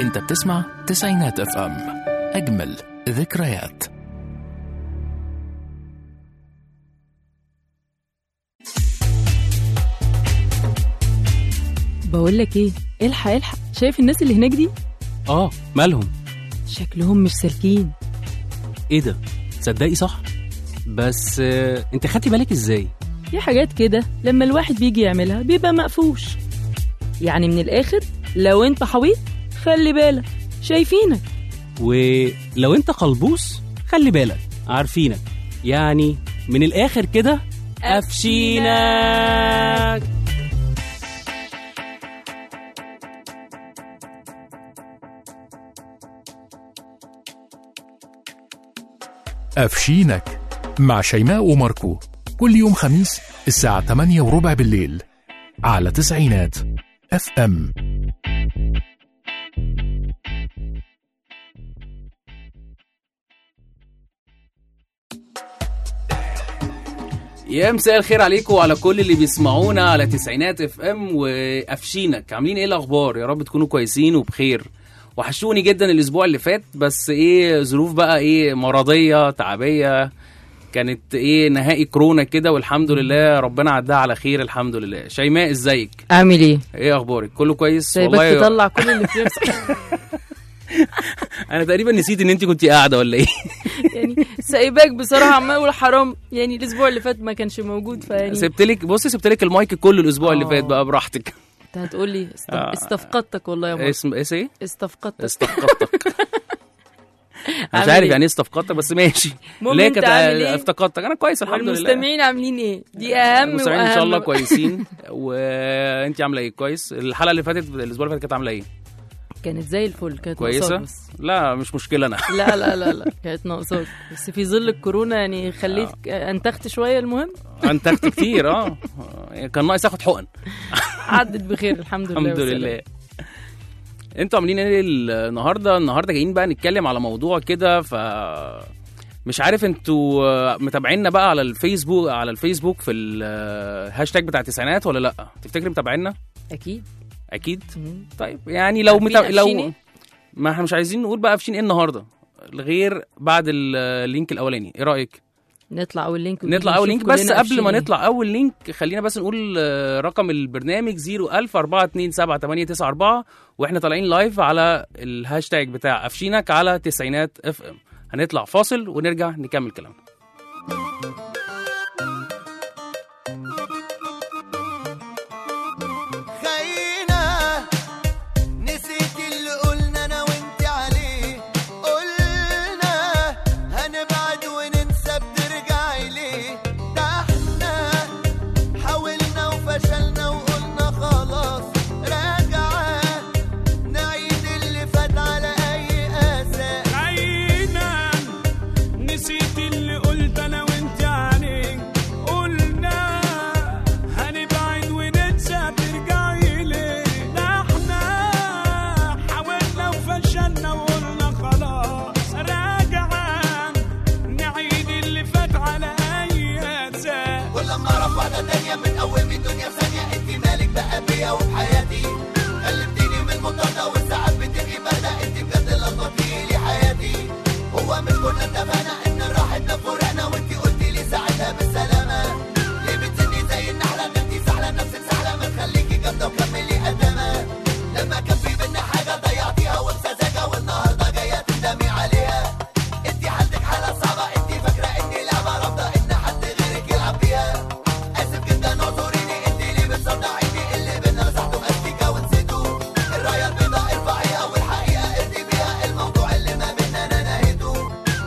انت بتسمع تسعينات اف ام اجمل ذكريات بقول لك ايه الحق الحق شايف الناس اللي هناك دي اه مالهم شكلهم مش سالكين ايه ده تصدقي صح بس آه، انت خدتي بالك ازاي في حاجات كده لما الواحد بيجي يعملها بيبقى مقفوش يعني من الاخر لو انت حويط خلي بالك شايفينك ولو انت قلبوس خلي بالك عارفينك يعني من الاخر كده قفشينك أفشينك مع شيماء وماركو كل يوم خميس الساعة 8 وربع بالليل على تسعينات اف ام يا مساء الخير عليكم وعلى كل اللي بيسمعونا على تسعينات اف ام وقفشينك عاملين ايه الاخبار يا رب تكونوا كويسين وبخير وحشوني جدا الاسبوع اللي فات بس ايه ظروف بقى ايه مرضيه تعبيه كانت ايه نهائي كورونا كده والحمد لله ربنا عداها على خير الحمد لله شيماء ازيك اعمل ايه ايه اخبارك كله كويس سايبك تطلع كل اللي في نفسك انا تقريبا نسيت ان انت كنت قاعده ولا ايه يعني سايباك بصراحه عمال اقول حرام يعني الاسبوع اللي فات ما كانش موجود فيعني سبت لك بصي سبت لك المايك كله الاسبوع اللي آه. فات بقى براحتك انت هتقول لي است... آه. استفقدتك والله يا ماما اسم اسم ايه استفقدتك استفقدتك مش عامل عارف إيه؟ يعني ايه استفقدتك بس ماشي المهم ليه انت كانت عامل إيه؟ افتقدتك انا كويس الحمد لله والمستمعين عاملين ايه دي اهم المستمعين واهم ان شاء الله كويسين وانت عامله ايه كويس الحلقه اللي فاتت الاسبوع اللي فات كانت عامله ايه كانت زي الفل كانت كويسه ناقصاك بس لا مش مشكله انا لا لا لا لا كانت ناقصاك بس في ظل الكورونا يعني خليت انتخت شويه المهم انتجت كتير اه كان ناقص اخد حقن عدت بخير الحمد لله الحمد والسلام. لله انتوا عاملين ايه النهارده النهارده جايين بقى نتكلم على موضوع كده ف مش عارف انتوا متابعيننا بقى على الفيسبوك على الفيسبوك في الهاشتاج بتاع التسعينات ولا لا تفتكر متابعيننا اكيد اكيد مم. طيب يعني لو عارفين متاب... قافشين لو ايه؟ ما احنا مش عايزين نقول بقى قافشين ايه النهارده غير بعد ال- اللينك الاولاني ايه رايك نطلع اول لينك ونيجي نطلع اول نشوف لينك بس كلنا قبل ما قافشين ايه. نطلع اول لينك خلينا بس نقول آه، رقم البرنامج 010427894 واحنا طالعين لايف على الهاشتاج بتاع قفشينك على تسعينات اف ام هنطلع فاصل ونرجع نكمل كلامنا خينا نسيت اللي قلنا انا وانت عليه قلنا هنبعد وننسى بترجعي ليه ده احنا حاولنا وفشلنا وقلنا خلاص راجعة نعيد اللي فات على اي اساس عينا نسيت اللي قلت انا وانت عليه قلنا هنبعد وننسى ترجعي ليه ده احنا حاولنا وفشلنا وقلنا خلاص راجعا نعيد اللي فات على اي اساس كل ما اعرف واحدة تانية من اول من الدنيا في ثانية انت مالك بقى بيا وفي حياتي قلبتيني من المطاردة والساعات بتبقي باردة انت بجد لخبطتي لي حياتي هو مش كنا اتفقنا ان راحتنا فرقنا وانت قلتي لي ساعتها بالسلامة ليه بتسني زي النحلة انت سحلة نفسك سحلة ما تخليكي جامدة وكملي قدامها لما كان في بينا حاجة ضيعتيها وبسذاجة والنهاردة جاية تندمي عليها انت حالتك حالة صعبة انت فاكرة اني لعبة رافضة ان حد غيرك يلعب بيها اسف جدا اعذريني انت ليه بتصدعيني اللي بينا مسحته باستيكا ونسيته الراية البيضاء ارفعيها والحقيقة ارضي بيها الموضوع اللي ما بينا انا نهيته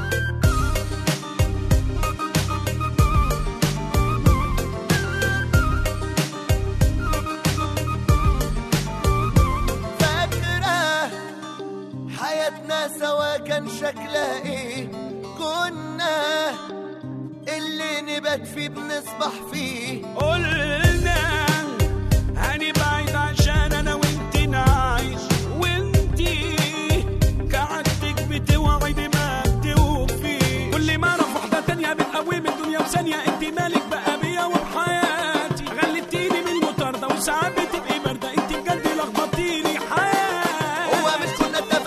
فاكرة حياتنا سوا كان شكلها ايه كنا اللي نبات فيه بنصبح فيه قلنا هنبعد عشان انا وانت نعيش وانتي كعادتك بتوعدي ما بتوفي كل ما اعرف واحده تانية بتقوم الدنيا وثانيه انت مالك بقى بيا وبحياتي غلبتيني من المطارده وساعات بتبقي بارده انت بجد لخبطتيلي حياتي هو مش كنا اتفقنا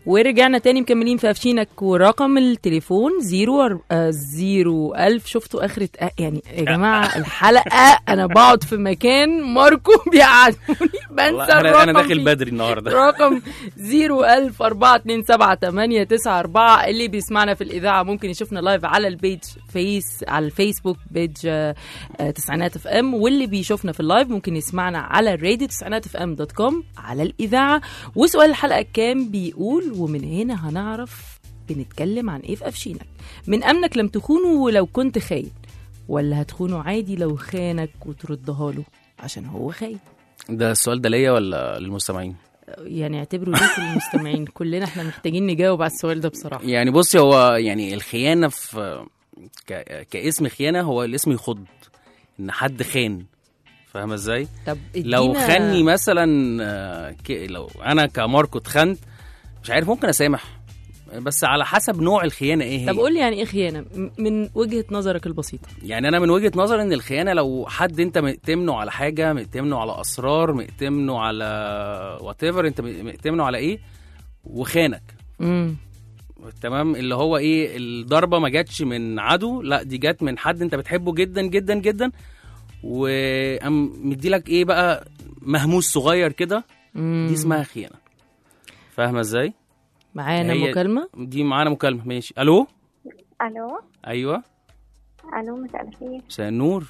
ورجعنا تاني مكملين في افشينك ورقم التليفون زيرو أر- آه، زيرو ألف شفتوا آخرة آه، يعني يا جماعة الحلقة أنا بقعد في مكان ماركو بيقعدوني والله بنسى انا الرقم انا داخل فيه. بدري النهارده رقم 010427894 اللي بيسمعنا في الإذاعة ممكن يشوفنا لايف على البيج فيس على الفيسبوك بيج آه، آه، تسعينات اف ام واللي بيشوفنا في اللايف ممكن يسمعنا على الراديو تسعينات اف ام دوت كوم على الإذاعة وسؤال الحلقة كان بيقول ومن هنا هنعرف بنتكلم عن ايه في أفشينك من أمنك لم تخونه ولو كنت خاين ولا هتخونه عادي لو خانك وتردها له عشان هو خاين ده السؤال ده ليا ولا للمستمعين يعني اعتبروا ليكم المستمعين كلنا احنا محتاجين نجاوب على السؤال ده بصراحه يعني بصي هو يعني الخيانه في ك... كاسم خيانه هو الاسم يخض ان حد خان فاهمه ازاي طب لو ادينا- خاني مثلا آه، ك... لو انا كماركو اتخنت مش عارف ممكن اسامح بس على حسب نوع الخيانه ايه هي طب قول لي يعني ايه خيانه م- من وجهه نظرك البسيطه يعني انا من وجهه نظري ان الخيانه لو حد انت مأتمنه على حاجه مأتمنه على اسرار مأتمنه على وات انت مأتمنه على ايه وخانك امم تمام اللي هو ايه الضربه ما جاتش من عدو لا دي جت من حد انت بتحبه جدا جدا جدا وقام مديلك ايه بقى مهموس صغير كده دي اسمها خيانه فاهمه ازاي معانا هي- مكالمه دي معانا مكالمه ماشي الو الو ايوه الو مساء الخير مساء النور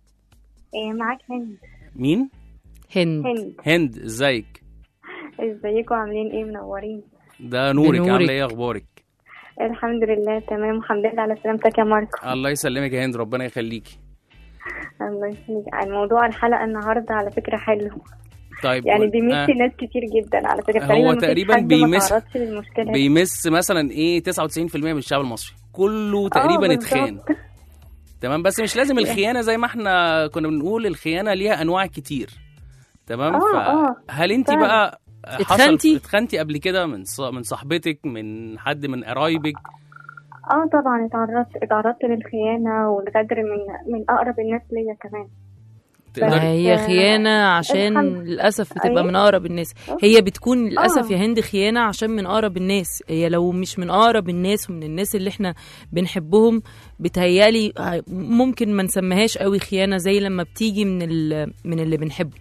إيه معاك هند مين هند هند هند ازيك ازيكم عاملين ايه منورين ده نورك بنورك. عامله ايه اخبارك الحمد لله تمام الحمد لله على سلامتك يا ماركو الله يسلمك يا هند ربنا يخليكي الله يسلمك الموضوع الحلقه النوعده على فكره حلو طيب يعني قول- بيمس آه. ناس كتير جدا على فكره هو مفيش تقريباً حد ما بيمس- تعرضش للمشكله دي. بيمس مثلا ايه 99% من الشعب المصري كله تقريبا بالظبط. اتخان تمام بس مش لازم الخيانه زي ما احنا كنا بنقول الخيانه ليها انواع كتير تمام آه، آه. هل انت فعلا. بقى حصل- اتخنتي؟ اتخنتي قبل كده من ص- من صاحبتك من حد من قرايبك اه طبعا اتعرضت اتعرضت للخيانه والغدر من من اقرب الناس ليا كمان تقدري هي آه، خيانه عشان الحمد- للاسف بتبقى أيوة. من اقرب الناس هي بتكون للاسف آه. يا هند خيانه عشان من اقرب الناس هي لو مش من اقرب الناس ومن الناس اللي احنا بنحبهم بتهيالي ه- ممكن ما نسميهاش قوي خيانه زي لما بتيجي من ال- من اللي بنحبه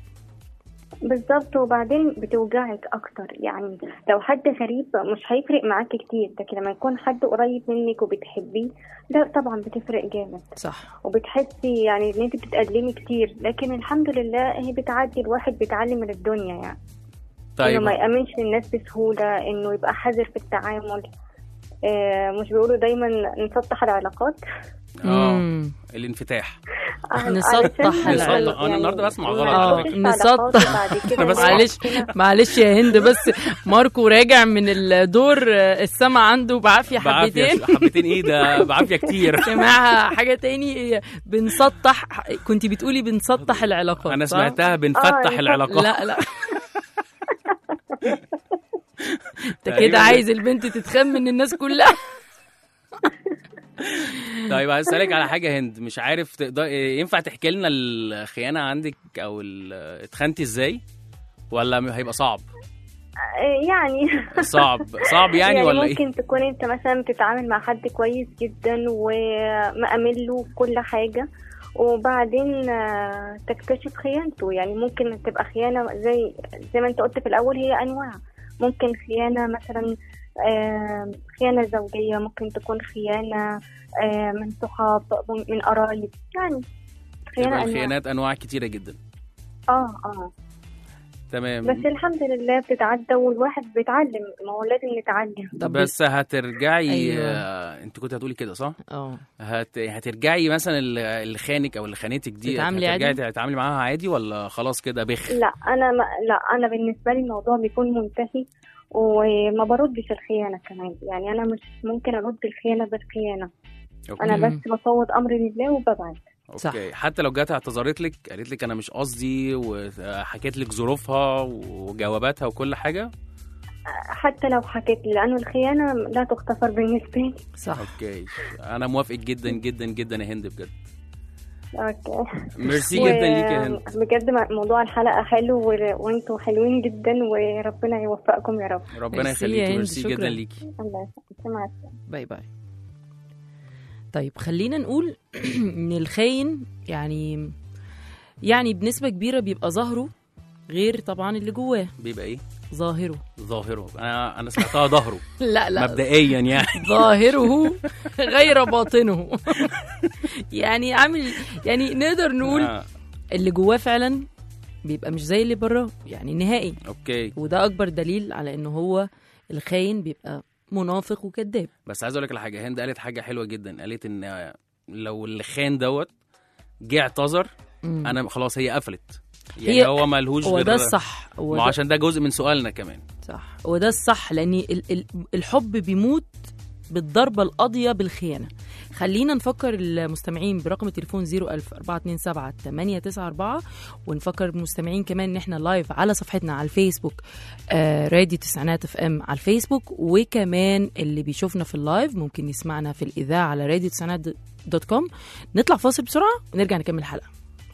بالظبط وبعدين بتوجعك اكتر يعني لو حد غريب مش هيفرق معاك كتير لكن لما يكون حد قريب منك وبتحبيه لا طبعا بتفرق جامد صح وبتحسي يعني ان انت بتتألمي كتير لكن الحمد لله هي بتعدي الواحد بيتعلم من الدنيا يعني طيب انه ما يأمنش للناس بسهولة انه يبقى حذر في التعامل آه مش بيقولوا دايما نسطح العلاقات اه مم. الانفتاح علشان نسطح ما- العلاقات. أنا النهاردة بسمع غلط ما على نخشش فكرة. في علاقات نسطح. وبعد كده أنا بسمع. معلش معلش يا هند بس ماركو راجع من الدور آه، السما عنده بعافيه بعافيه حبتين حبتين ايه ده بعافيه كتير سمعها حاجه تاني هي بنسطح كنت بتقولي بنسطح العلاقات انا صح؟ سمعتها بنفتح آه، العلاقات لا لا انت تقريباً. كده عايز البنت تتخم من الناس كلها طيب عايز اسالك على حاجه هند مش عارف تقدر ينفع تحكي لنا الخيانه عندك او ال- اتخنتي ازاي ولا هيبقى صعب آه يعني صعب صعب يعني, ولا ايه ممكن تكون انت مثلا بتتعامل مع حد كويس جدا ومأمن له كل حاجة وبعدين آه، تكتشف خيانته يعني ممكن تبقى خيانة زي زي ما انت قلت في الأول هي أنواع ممكن خيانة مثلا آه، خيانة زوجية ممكن تكون خيانة آه، من صحاب من قرايب يعني خيانة يبقى أنواع الخيانات انواع كتيره جدا اه اه تمام بس الحمد لله بتتعدى والواحد بيتعلم ما هو لازم نتعلم طب بس هترجعي أيوة. آه، انت كنت هتقولي كده صح اه هت... هترجعي مثلا اللي اللي خانك او اللي خانتك دي تتعاملي هترجعي عادي؟ تتعاملي معاها عادي ولا خلاص كده بخ لا انا ما لا انا بالنسبه لي الموضوع بيكون منتهي وما بردش الخيانه كمان يعني انا مش ممكن ارد الخيانه بالخيانه أوكي. انا مم. بس بفوض امري لله وببعد صح. اوكي حتى لو جت اعتذرت لك قالت لك انا مش قصدي وحكيت لك ظروفها وجواباتها وكل حاجه حتى لو حكيت لي لانه الخيانه لا تغتفر بالنسبه لي صح اوكي انا موافق جدا جدا جدا يا هند بجد اوكي ميرسي و- جدا ليك يا هند بجد م- موضوع الحلقة حلو و- وانتوا حلوين جدا وربنا يوفقكم يا رب ربنا ميرسي يا يخليكي هند، ميرسي شكراً. جدا ليكي الله يسلمك مع السلامة باي باي طيب خلينا نقول ان الخاين يعني يعني بنسبة كبيرة بيبقى ظاهره غير طبعا اللي جواه بيبقى ايه ظاهره ظاهره انا انا سمعتها ظهره لا لا مبدئيا يعني ظاهره غير باطنه يعني عامل يعني نقدر نقول آه، اللي جواه فعلا بيبقى مش زي اللي براه يعني نهائي اوكي وده اكبر دليل على ان هو الخاين بيبقى منافق وكذاب بس عايز اقول لك على حاجه هند قالت حاجه حلوه جدا قالت ان لو اللي خان دوت جه اعتذر مم. انا خلاص هي قفلت هي- يعني هو ملهوش هو غير ده الصح هو ما ده عشان ده جزء من سؤالنا كمان صح وده الصح لان ال- ال- الحب بيموت بالضربه القاضيه بالخيانه خلينا نفكر المستمعين برقم التليفون 01000 427 894 ونفكر المستمعين كمان ان احنا لايف على صفحتنا على الفيسبوك آه راديو تسعينات اف ام على الفيسبوك وكمان اللي بيشوفنا في اللايف ممكن يسمعنا في الاذاعه على راديو تسعينات دوت كوم نطلع فاصل بسرعه ونرجع نكمل الحلقه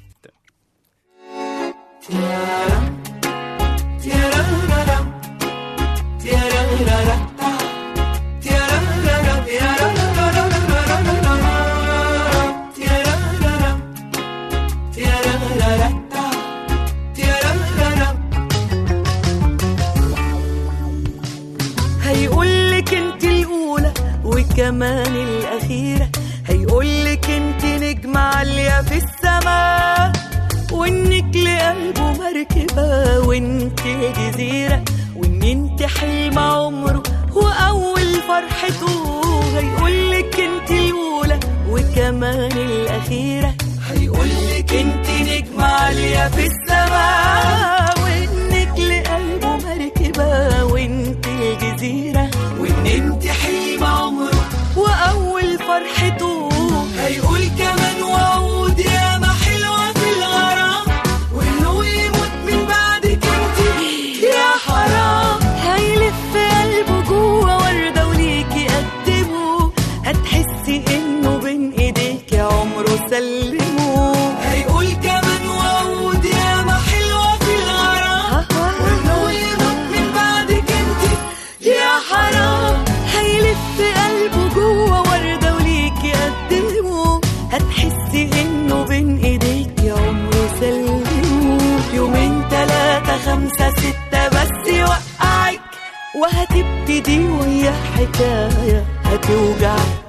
هيقولك انت الاولى وكمان الاخيره هيقولك انت نجمه عاليه في السماء وانك لقلبه مركبه وانت جزيره وان انت حلم عمره واول فرحته هيقولك انت الاولى وكمان الاخيره هيقولك انت نجمه عاليه في السماء وانك لقلبه مركبه وانت الجزيره وان انت حلم عمره واول فرحته هيقول كمان وعود يا ما حلوه في الغرام وانه يموت من بعدك انت يا حرام هيلف قلبه جوه ورده وليكي قدمه هتحسي انه بين ايديك يا عمره سلمه هيقول كمان وعود يا ما حلوه في الغرام وانه يموت من بعدك انت يا حرام هيلف قلبه جوه ورده وليكي قدمه هتحسي انه بين ايديك يا عمره سلمه يومين تلاتة خمسة ستة بس يوقعك وهتبتدي ويا حكاية هتوجعك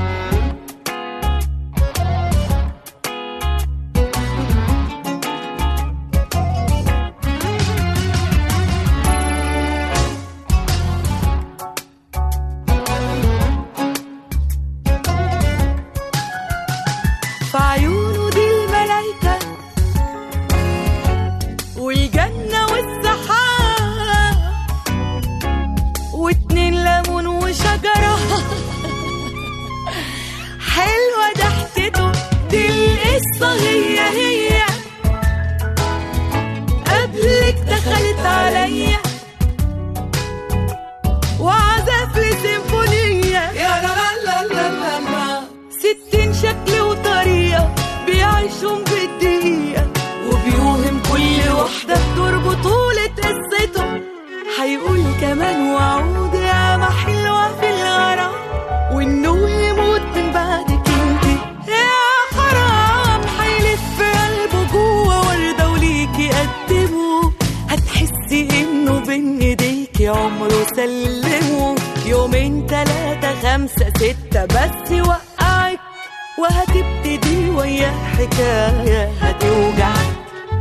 في عيونه دي الملايكة والجنة والسحاب واتنين ليمون وشجرة حلوة ضحكته دي القصة هي هي قبلك دخلت عليا وعزف لي سيمفونية يا لا لا لا لا لا ستين شكل وطريقة بيعيشهم بالدقيقة وبيوهم كل واحدة بدور بطولة قصته هيقول كمان وعود يا ما حلوة في الغرام وانه يموت من بعدك انت يا حرام هيلف قلبه جوه وردة وليكي قدمه هتحسي انه بين ايديك يا عمره سلمه يومين تلاتة خمسة ستة بس يوقعك وهتبتدي ويا حكاية هتوجعك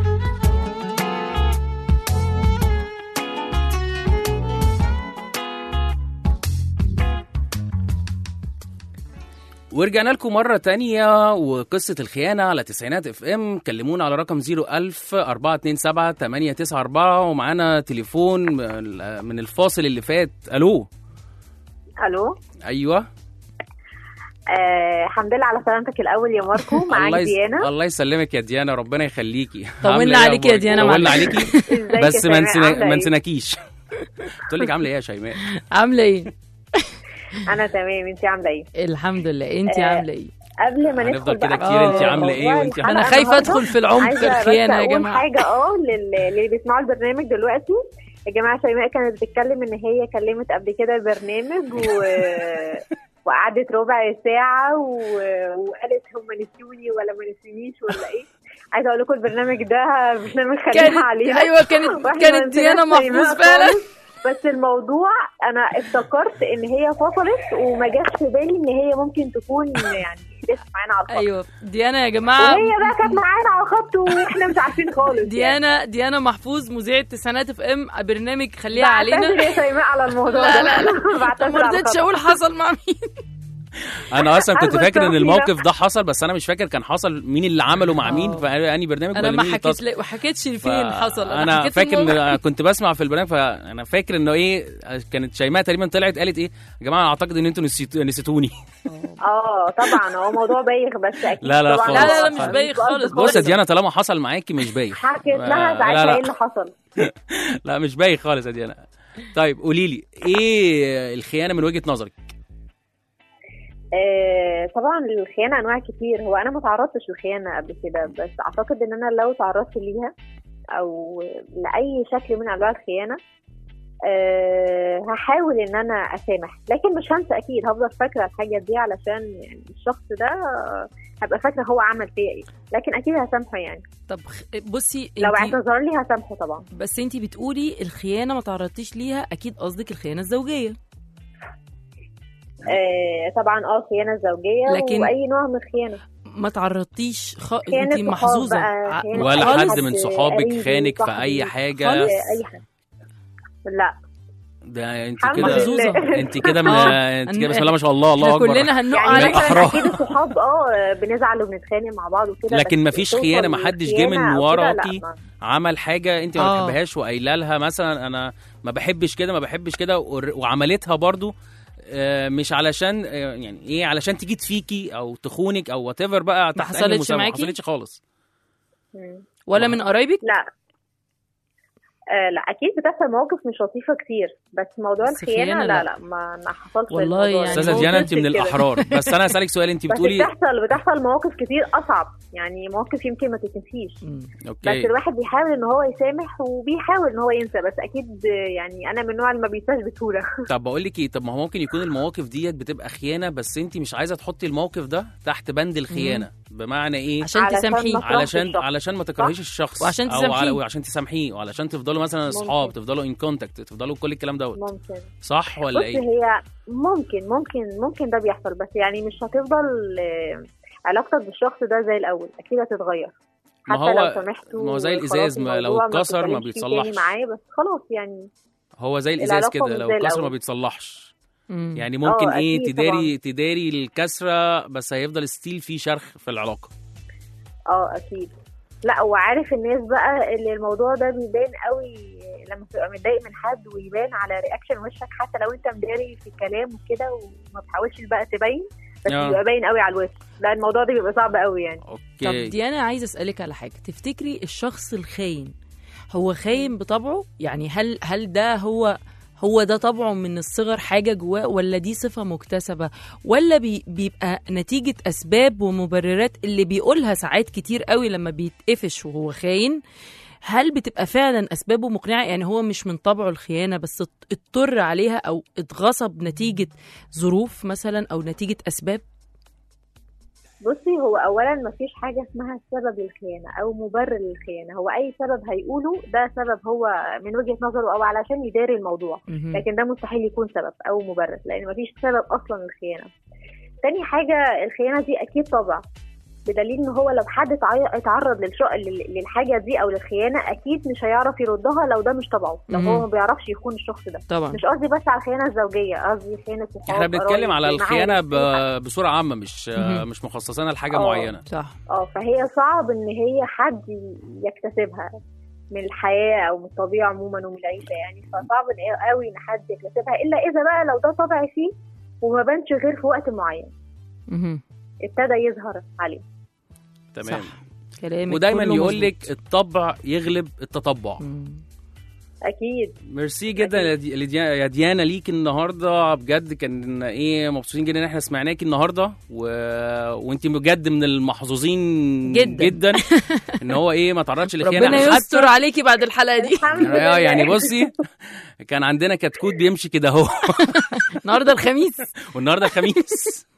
ورجعنا لكم مرة تانية وقصة الخيانة على تسعينات اف ام كلمونا على رقم 01000 427 894 ومعانا تليفون من الفاصل اللي فات الو الو ايوه آه الحمد لله على سلامتك الاول يا ماركو معاك الله يس- ديانا الله يسلمك يا ديانا ربنا يخليكي طولنا عاملة إيه عليكي يا أخبارك؟ ديانا طولنا معلش. عليكي ازيك بس يا ما شيماء؟ نسنا- عاملة ما إيه؟ نسناكيش تقول لك عامله ايه يا شيماء عامله ايه انا تمام انت عامله ايه الحمد لله انت آه، عامله ايه قبل ما هنفضل ندخل كده بقى كتير انت في عاملة ايه موضوع وانت الحلقة انا خايفه النهاردة، ادخل في العمق عايزة بس الخيانه يا أقول جماعه حاجة اه لل- اللي بيسمعوا البرنامج دلوقتي يا جماعة شيماء كانت بتتكلم ان هي كلمت قبل كده برنامج و... وقعدت ربع ساعة و... وقالت هم نسيوني ولا ما نسيونيش ولا ايه عايزة اقول لكم البرنامج ده برنامج كانت خليها عليها ايوه كانت وإحنا ما كانت ديانا نسيناش شيماء محفوظ فعلا خالص. بس الموضوع انا افتكرت ان هي فصلت وما جاش في بالي ان هي ممكن تكون يعني لسه معانا على الخط ايوه ديانا يا جماعه وهي بقى كانت معانا على الخط واحنا مش عارفين خالص يعني. ديانا ديانا محفوظ مذيعة تسعينات اف ام برنامج خليها علينا بعتذر يا شيماء على الموضوع لا ده لا لا بعتذر ما على رضيتش الخط. اقول حصل مع مين انا اصلا كنت عارفة فاكر ان التوفيق الموقف ده. ده حصل بس انا مش فاكر كان حصل مين اللي عمله مع مين آه. في انهي برنامج انا ولا ما مين اللي حكيت اتصل. لي ما حكيتش فين ف- حصل انا حكيت فاكر الموضوع. ان كنت بسمع في البرنامج فانا فاكر انه ايه كانت شيماء تقريبا طلعت قالت ايه يا جماعه اعتقد ان انتوا نسيت- نسيتوني اه طبعا هو موضوع بايخ بس اكيد لا لا طبعاً خالص. لا لا لا مش خالص. بايخ خالص بص يا ديانا طالما حصل معاكي مش بايخ حكيت لها لا، ساعتها لا. ايه اللي حصل لا مش بايخ خالص يا ديانا طيب قولي لي ايه الخيانه من وجهه نظرك آه طبعا الخيانه انواع كتير هو انا ما تعرضتش للخيانه قبل كده بس اعتقد ان انا لو تعرضت ليها او لاي شكل من انواع الخيانه أه هحاول ان انا اسامح لكن مش هنسى اكيد هفضل فاكره الحاجه دي علشان يعني الشخص ده آه، هبقى فاكره هو عمل فيا ايه لكن اكيد هسامحه يعني طب خ- بصي لو انتي اعتذر لي هسامحه طبعا بس انت بتقولي الخيانه ما تعرضتيش ليها اكيد قصدك الخيانه الزوجيه آه طبعا اه الخيانه الزوجيه لكن- واي نوع من الخيانه ما تعرضتيش خ... خيانة انت صحاب محظوظه بقى، ع- خيانة ولا خالص. حد من صحابك قريبي، خانك في صاحبي، اي حاجه خالص. آه، اي حاجه لا ده انت الحمد كده لله. انت كده من آه. انت كده بسم الله ما شاء الله الله احنا اكبر كلنا هنقع يعني من عليك الأحرار. مثلا اكيد الصحاب اه بنزعل وبنتخانق مع بعض وكده لكن بس مفيش توصل خيانة، محدش جه من للخيانة أو كده، لا، وراكي. ما- عمل حاجه انت ما آه. بتحبهاش وقايله لها مثلا انا ما بحبش كده ما بحبش كده ور- وعملتها برضو آه، مش علشان آه، يعني ايه علشان تجي تفيكي او تخونك او وات ايفر بقى تحت أي حصلتش مسمى. ما معاكي؟ حصلتش خالص مم. ولا من قرايبك لا آه لا اكيد بتحصل مواقف مش لطيفه كتير بس موضوع بس الخيانه خيانة لا لا. لا ما ما حصلش والله الموضوع ده. يعني استاذه ديانا انت من كده. الاحرار بس انا اسالك سؤال انت بس بتقولي بتحصل بتحصل مواقف كتير اصعب يعني مواقف يمكن ما تتنسيش مم. بس اوكي الواحد بيحاول ان هو يسامح وبيحاول ان هو ينسى بس اكيد يعني انا من النوع اللي ما بينساش بسهوله طب بقول لك ايه طب ما هو ممكن يكون المواقف ديت بتبقى خيانه بس انت مش عايزه تحطي الموقف ده تحت بند الخيانه بمعنى ايه عشان علشان تسامحيه ما- تكرهش علشان الشخص. علشان ما تكرهيش الشخص وعشان او تسامحيه. على وعشان تسامحيه وعلشان تفضلوا مثلا اصحاب ممكن. تفضلوا ان كونتاكت تفضلوا كل الكلام دوت ممكن صح ولا بص ايه هي ممكن ممكن ممكن ده بيحصل بس يعني مش هتفضل آه، علاقتك بالشخص ده زي الاول اكيد هتتغير ما حتى هو- لو سامحته ما هو زي خلاص الإزاز، ما لو الموضوع اتكسر ما بتتكلمش فيه تاني بيتصلحش. معاه بس خلاص يعني هو زي الازاز العلاقة كده مش لو زي اتكسر ما الأول. بيتصلحش مم. يعني ممكن آه، ايه أكيد تداري تداري الكسره بس هيفضل ستيل في شرخ في العلاقه اه اكيد لا وعارف الناس بقى اللي الموضوع ده بيبان قوي لما تبقى متضايق من حد ويبان على رياكشن وشك حتى لو انت مداري في الكلام وكده وما بتحاولش بقى تبين بس آه. بيبقى باين قوي على الوش لا الموضوع ده بيبقى صعب قوي يعني طب اوكي ديانا عايزه اسالك على حاجه تفتكري الشخص الخاين هو خاين بطبعه يعني هل هل ده هو هو ده طبعه من الصغر حاجه جواه ولا دي صفه مكتسبه ولا بي بيبقى نتيجه اسباب ومبررات اللي بيقولها ساعات كتير قوي لما بيتقفش وهو خاين هل بتبقى فعلا اسبابه مقنعه يعني هو مش من طبعه الخيانه بس ات- اضطر عليها او اتغصب نتيجه ظروف مثلا او نتيجه اسباب بصي هو اولا مفيش حاجه اسمها سبب للخيانه او مبرر للخيانه هو اي سبب هيقوله ده سبب هو من وجهه نظره او علشان يداري الموضوع مهم. لكن ده مستحيل يكون سبب او مبرر لان مفيش سبب اصلا للخيانه تاني حاجه الخيانه دي اكيد طبع بدليل ان هو لو حد اتعي- اتعرض للشق لل- للحاجه دي او للخيانه اكيد مش هيعرف يردها لو ده مش طبعه لو مم. هو ما بيعرفش يخون الشخص ده طبعا مش قصدي بس على الخيانه الزوجيه قصدي خيانه صحاب احنا بنتكلم قرايب، على الخيانه معارف، أي حاجة. ب- بصوره عامه مش مهم. مش مخصصينها لحاجه آه. معينه صح اه فهي صعب ان هي حد يكتسبها من الحياه او من الطبيعه عموما ومن العيشه يعني فصعب ان هي قوي ان حد يكتسبها الا اذا بقى لو ده طبع فيه وما بانش غير في وقت معين مهم. ابتدى يظهر عليه تمام صح كلامك ودايما كله يقول مظبوط. لك الطبع يغلب التطبع مم. اكيد ميرسي جدا يا دي- لديا- يا ديانا ليك النهارده بجد كان ايه مبسوطين جدا ان احنا سمعناكي النهارده و... وانت بجد من المحظوظين جدا. جدا ان هو ايه ما تعرضش لخيانه ربنا حتى- يستر عليكي بعد الحلقه دي الحمد اه لله يعني بصي كان عندنا كتكوت بيمشي كده اهو النهارده الخميس والنهارده الخميس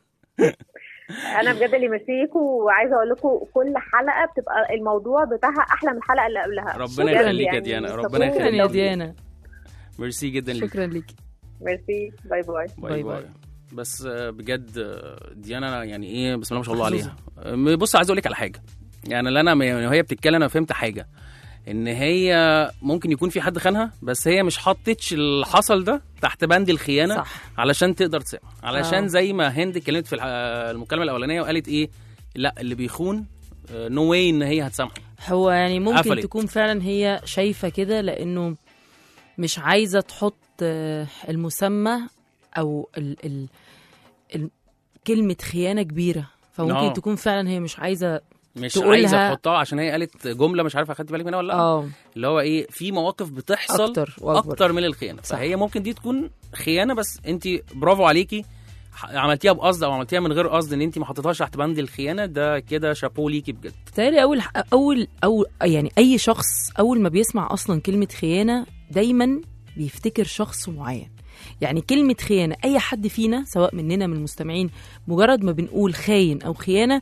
انا بجد اللي مسيكوا وعايزه اقول لكم كل حلقه بتبقى الموضوع بتاعها احلى من الحلقه اللي قبلها ربنا بجد يخليك يا يعني ديانا، شكراً ربنا شكرا يخليك. يا ديانا ميرسي جدا ليك شكرا ليكي ميرسي باي باي باي باي باي باي. بس آه، بجد آه، ديانا يعني ايه بسم الله ما شاء الله عليها آه، بص عايز اقول لك على حاجه يعني اللي انا يعني وهي بتتكلم انا فهمت حاجه ان هي ممكن يكون في حد خانها بس هي مش حطتش اللي حصل ده تحت بند الخيانه صح علشان تقدر تسامح علشان آه. زي ما هند اتكلمت في الح- المكالمه الاولانيه وقالت ايه لا اللي بيخون نو واي ان هي هتسامحه هو يعني ممكن قفلت. تكون فعلا هي شايفه كده لانه مش عايزه تحط آه، المسمى او ال ال ال كلمه خيانه كبيره فممكن آه. تكون فعلا هي مش عايزه مش تقولها- عايزه تحطها عشان هي قالت جمله مش عارفه اخدت بالك منها ولا لا اه اللي هو ايه في مواقف بتحصل اكتر واكبر اكتر من الخيانه صح. فهي ممكن دي تكون خيانه بس انت برافو عليكي ح- عملتيها بقصد او عملتيها من غير قصد ان انت ما حطيتهاش تحت بند الخيانه ده كده شابو ليكي بجد بتهيألي اول اول او يعني اي شخص اول ما بيسمع اصلا كلمه خيانه دايما بيفتكر شخص معين يعني كلمة خيانة أي حد فينا سواء مننا من المستمعين مجرد ما بنقول خاين أو خيانة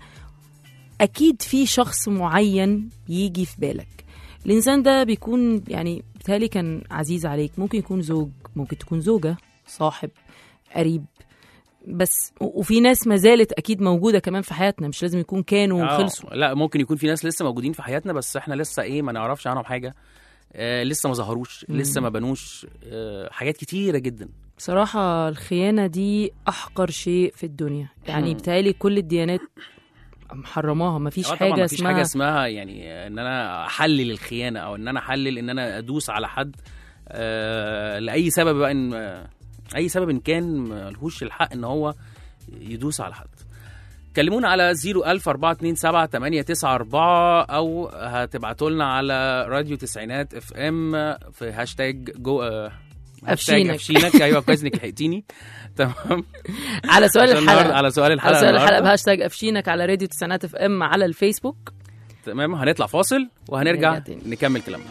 أكيد في شخص معين يجي في بالك الإنسان ده بيكون يعني بتهيألي كان عزيز عليك ممكن يكون زوج ممكن تكون زوجة صاحب قريب بس و- وفي ناس ما زالت أكيد موجودة كمان في حياتنا مش لازم يكون كانوا آه، وخلصوا لا ممكن يكون في ناس لسه موجودين في حياتنا بس احنا لسه ايه ما نعرفش عنهم حاجه آه لسه ما ظهروش مم. لسه ما بنوش آه حاجات كتيره جدا بصراحة الخيانة دي أحقر شيء في الدنيا يعني مم. بتهيألي كل الديانات محرماها مفيش آه طبعا حاجة مفيش اسمها حاجه اسمها يعني ان انا احلل الخيانه او ان انا احلل ان انا ادوس على حد آه لاي سبب بقى ان آه، اي سبب إن كان ملهوش الحق ان هو يدوس على حد كلمونا على 00427 او هتبعتوا لنا على راديو تسعينات اف ام في هاشتاج جو آه، هاشتاج أفشينك. افشينك ايوه كويس انك لحقتيني تمام على سؤال عشان النهاردة- الحلقة على سؤال على الحلقه سؤال الحلقة النهاردة. بهاشتاج أفشينك على راديو تسعينات اف ام على الفيسبوك تمام هنطلع فاصل وهنرجع نرجع تاني. نكمل كلامنا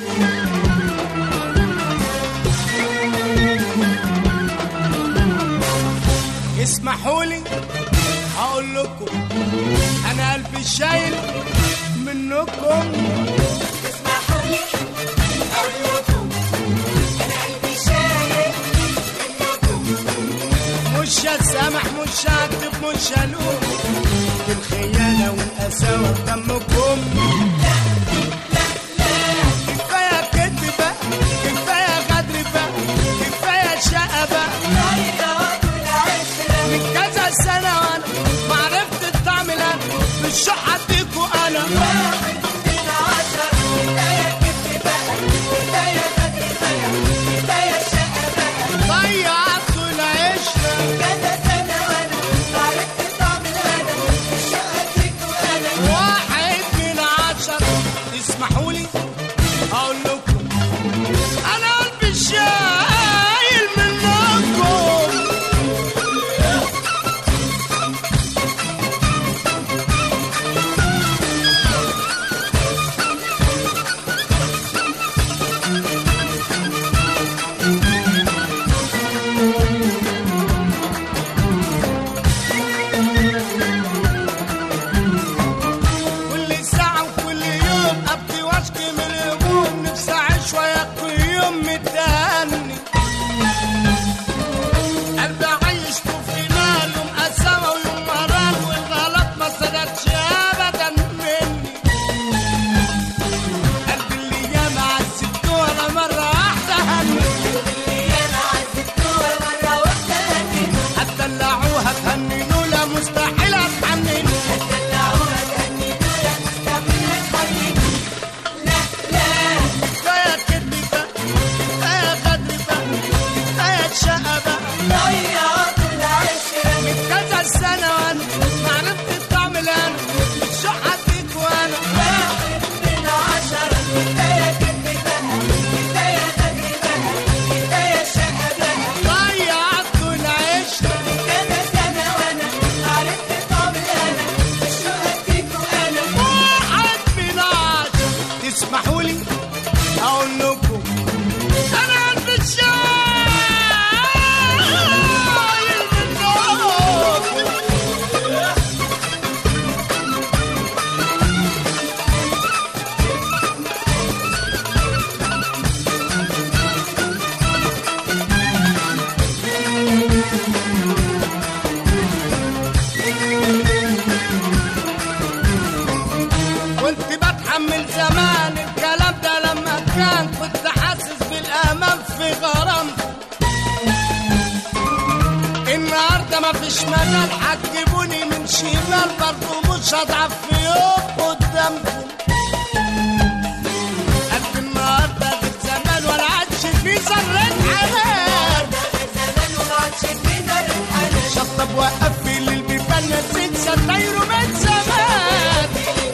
اسمحوا لي هقول لكم انا قلبي شايل منكم اسمحوا لي هقول لكم انا قلبي شايل منكم مش هتسامح مش هكتب مش هلوم بالخيانه والقساوه في دمكم كفايه كدب بقى كفايه غدر بقى كفايه شقه بقى من كذا سنة وانا ما عرفت الطعم لا مش شو حديكوا انا ضيعت العشرة واحد من عشرة اسمحوا لي اقول لكم انا قلبي شايل منكم كل ساعة وكل يوم أبكي واشكي اسمحوا لي اقول لكم انا قد الشايل منكم كنت بتحمل زمان الكلام ده لما كان كنت حاسس بالامان في غرامكم النهارده مفيش مجال هتجيبوني من شمال برضه مش هضعف في يوم قدامكم قد النهارده غير زمان ولا عادش في ذرة حنان شطب وقفل البيبان نسيت ستايره من زمان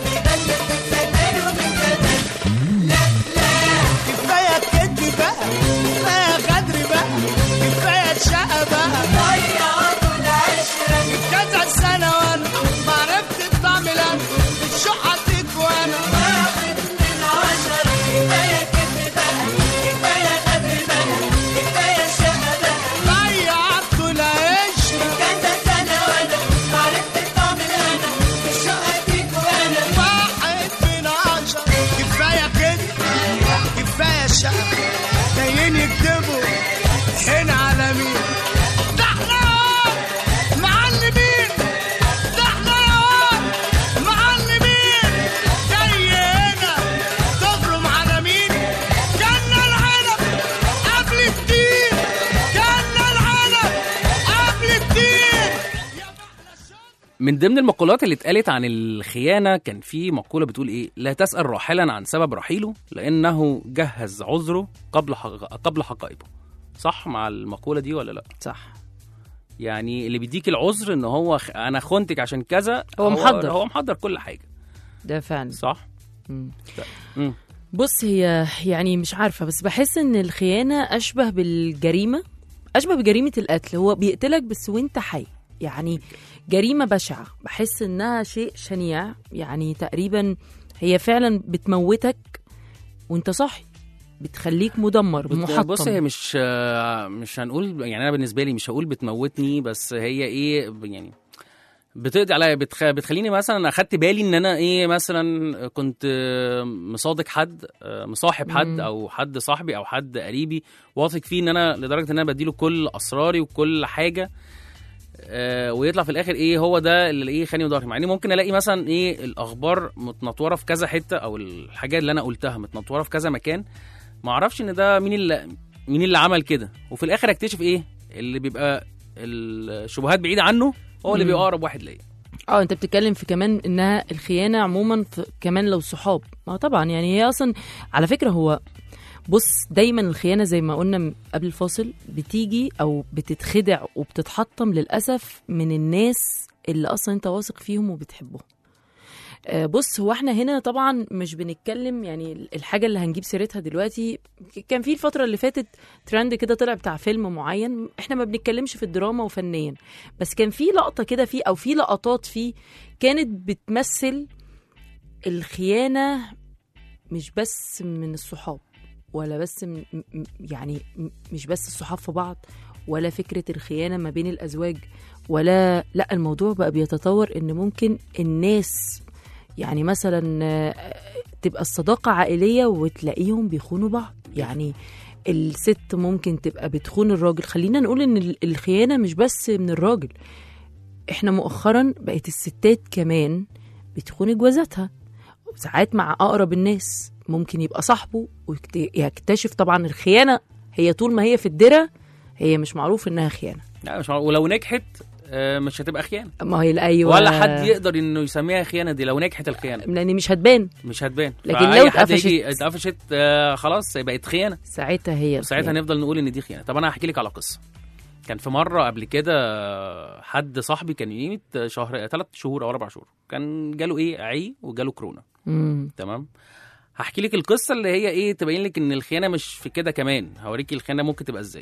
كفايه كدب بقى كفايه غدر بقى كفايه شقه بقى كذا سنه وانا ما عرفت الطعم لا الشقه فيك وانا ضيعت العشره واحد من عشرة كفاية كده كفاية شقة جايين يكتبوا هنا على مين ده احنا معلمين ده احنا معلمين جاي هنا تفرم على مين كان العنب قبل الدين كان العنب قبل الدين من ضمن المقولات اللي اتقالت عن الخيانه كان في مقوله بتقول ايه لا تسال راحلا عن سبب رحيله لانه جهز عذره قبل حق... قبل حقائبه صح مع المقوله دي ولا لا صح يعني اللي بيديك العذر ان هو خ... انا خنتك عشان كذا هو محضر. هو محضر كل حاجه ده فعلا صح مم. مم. بص هي يعني مش عارفة بس بحس ان الخيانة اشبه بالجريمة اشبه بجريمة القتل هو بيقتلك بس وانت حي يعني جريمة بشعة بحس انها شيء شنيع يعني تقريبا هي فعلا بتموتك وانت صاحي بتخليك مدمر بت- محطم بص هي مش آه، مش هنقول يعني انا بالنسبه لي مش هقول بتموتني بس هي ايه ب- يعني بتقضي عليا بتخ... بتخليني مثلا اخدت بالي ان انا ايه مثلا كنت آه، مصادق حد آه، مصاحب حد مم. او حد صاحبي او حد قريبي واثق فيه ان انا لدرجه ان انا بديله كل اسراري وكل حاجه آه، ويطلع في الاخر ايه هو ده اللي ايه خاني وضهري مع اني ممكن الاقي مثلا ايه الاخبار متنطوره في كذا حته او الحاجات اللي انا قلتها متنطوره في كذا مكان ما اعرفش ان ده مين اللي مين اللي عمل كده وفي الاخر اكتشف ايه اللي بيبقى الشبهات بعيده عنه هو اللي مم. بيبقى اقرب واحد ليا اه انت بتتكلم في كمان انها الخيانه عموما في كمان لو صحاب ما طبعا يعني هي اصلا على فكره هو بص دايما الخيانه زي ما قلنا م- قبل الفاصل بتيجي او بتتخدع وبتتحطم للاسف من الناس اللي اصلا انت واثق فيهم وبتحبهم آه، بص هو احنا هنا طبعا مش بنتكلم يعني الحاجه اللي هنجيب سيرتها دلوقتي كان في الفتره اللي فاتت ترند كده طلع بتاع فيلم معين احنا ما بنتكلمش في الدراما وفنيا بس كان في لقطه كده فيه او في لقطات فيه كانت بتمثل الخيانه مش بس من الصحاب ولا بس من م- م- يعني م- مش بس الصحاب في بعض ولا فكره الخيانه ما بين الازواج ولا لا الموضوع بقى بيتطور ان ممكن الناس يعني مثلا آه، تبقى الصداقه عائليه وتلاقيهم بيخونوا بعض يعني الست ممكن تبقى بتخون الراجل خلينا نقول ان ال- الخيانه مش بس من الراجل احنا مؤخرا بقت الستات كمان بتخون جوازاتها ساعات مع اقرب الناس ممكن يبقى صاحبه ويكتشف طبعا الخيانه هي طول ما هي في الدره هي مش معروف انها خيانه لا مش معروف. ولو نجحت آه، مش هتبقى خيانه ما هي ايوه ولا حد يقدر انه يسميها خيانه دي لو نجحت الخيانه لان مش هتبان مش هتبان لكن فأي لو حد يجي اتقفشت- اتقفشت آه، خلاص بقت خيانه ساعتها هي ساعتها الخيانة. نفضل نقول ان دي خيانه طب انا هحكي لك على قصه كان في مره قبل كده آه، حد صاحبي كان قيمه شهر ثلاث شهور او اربع شهور كان جاله ايه عي وجاله كورونا مم. تمام هحكي لك القصه اللي هي ايه تبين لك ان الخيانه مش في كده كمان هوريكي الخيانه ممكن تبقى ازاي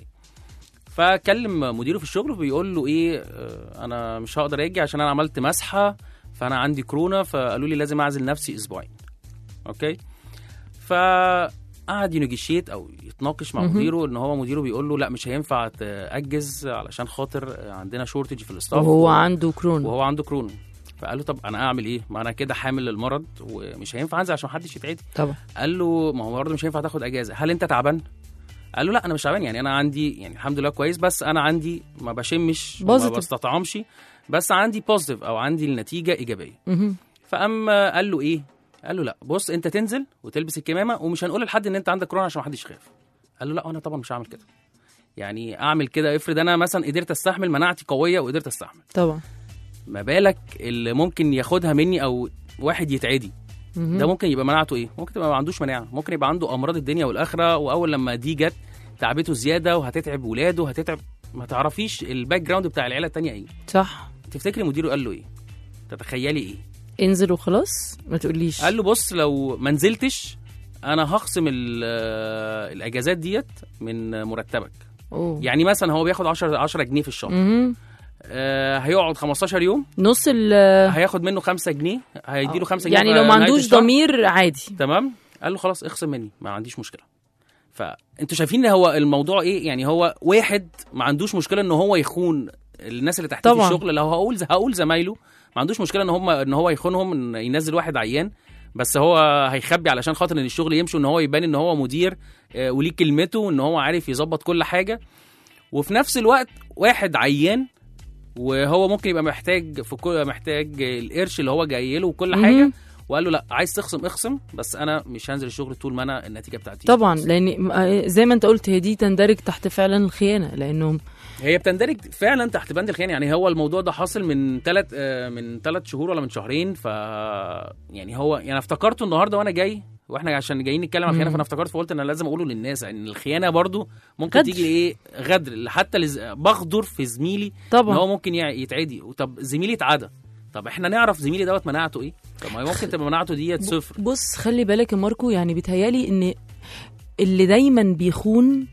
فكلم مديره في الشغل وبيقول له ايه آه، انا مش هقدر اجي عشان انا عملت مسحه فانا عندي كورونا فقالوا لي لازم اعزل نفسي اسبوعين اوكي فقعد ينجشيت او يتناقش مع مهم. مديره ان هو مديره بيقول له لا مش هينفع تاجز علشان خاطر عندنا شورتج في الاستاف وهو عنده كورونا وهو عنده كورونا فقال له طب انا اعمل ايه؟ ما انا كده حامل للمرض ومش هينفع انزل عشان محدش يتعدي طبعا قال له ما هو برضه مش هينفع تاخد اجازه هل انت تعبان قال له لا انا مش تعبان يعني انا عندي يعني الحمد لله كويس بس انا عندي ما بشمش ما Positive. بستطعمش بس عندي بوزيتيف او عندي النتيجه ايجابيه مهم. فقام قال له ايه قال له لا بص انت تنزل وتلبس الكمامه ومش هنقول لحد ان انت عندك كورونا عشان ما حدش يخاف قال له لا انا طبعا مش هعمل كده يعني اعمل كده افرض انا مثلا قدرت استحمل مناعتي قويه وقدرت استحمل طبعا ما بالك اللي ممكن ياخدها مني او واحد يتعدي مهم. ده ممكن يبقى مناعته ايه ممكن يبقى ما عندوش مناعه ممكن يبقى عنده امراض الدنيا والاخره واول لما دي جت تعبته زياده وهتتعب ولاده وهتتعب ما تعرفيش الباك جراوند بتاع العيله التانية ايه صح تفتكري مديره قال له ايه تتخيلي ايه انزل وخلاص ما تقوليش قال له بص لو ما نزلتش انا هخصم ال- آه، الاجازات ديت من مرتبك أوه. يعني مثلا هو بياخد 10 10 جنيه في الشهر مهم. آه هيقعد 15 يوم نص ال هياخد منه 5 جنيه هيديله 5 جنيه يعني في لو ما نهاية عندوش الشهر. ضمير عادي تمام قال له خلاص اخصم مني ما عنديش مشكله فانتوا شايفين هو الموضوع ايه يعني هو واحد ما عندوش مشكله ان هو يخون الناس اللي تحتيه في طبعا. الشغل لو هقول هقول زمايله ما عندوش مشكله ان هم ان هو يخونهم ان ينزل واحد عيان بس هو هيخبي علشان خاطر ان الشغل يمشي وان هو يبان ان هو مدير آه، وليه كلمته وان هو عارف يظبط كل حاجه وفي نفس الوقت واحد عيان وهو ممكن يبقى محتاج في كل محتاج القرش اللي هو جاي له وكل مهم. حاجه وقال له لا عايز تخصم اخصم بس انا مش هنزل الشغل طول ما انا النتيجه بتاعتي طبعا لان م- زي ما انت قلت هي دي تندرج تحت فعلا الخيانه لانه هي بتندرج فعلا تحت بند الخيانه يعني هو الموضوع ده حاصل من ثلاث من ثلاث شهور ولا من شهرين ف يعني هو يعني افتكرته النهارده وانا جاي واحنا عشان جايين نتكلم عن الخيانه مم. فانا افتكرت فقلت ان انا لازم اقوله للناس ان الخيانه برضو ممكن غدر. تيجي ايه غدر حتى لز... بغدر في زميلي ان طبعا هو ممكن يع- يتعدي طب زميلي اتعدى طب احنا نعرف زميلي دوت مناعته ايه طب ما هي ممكن تبقى مناعته ديت صفر بص خلي بالك يا ماركو يعني بيتهيالي ان اللي دايما بيخون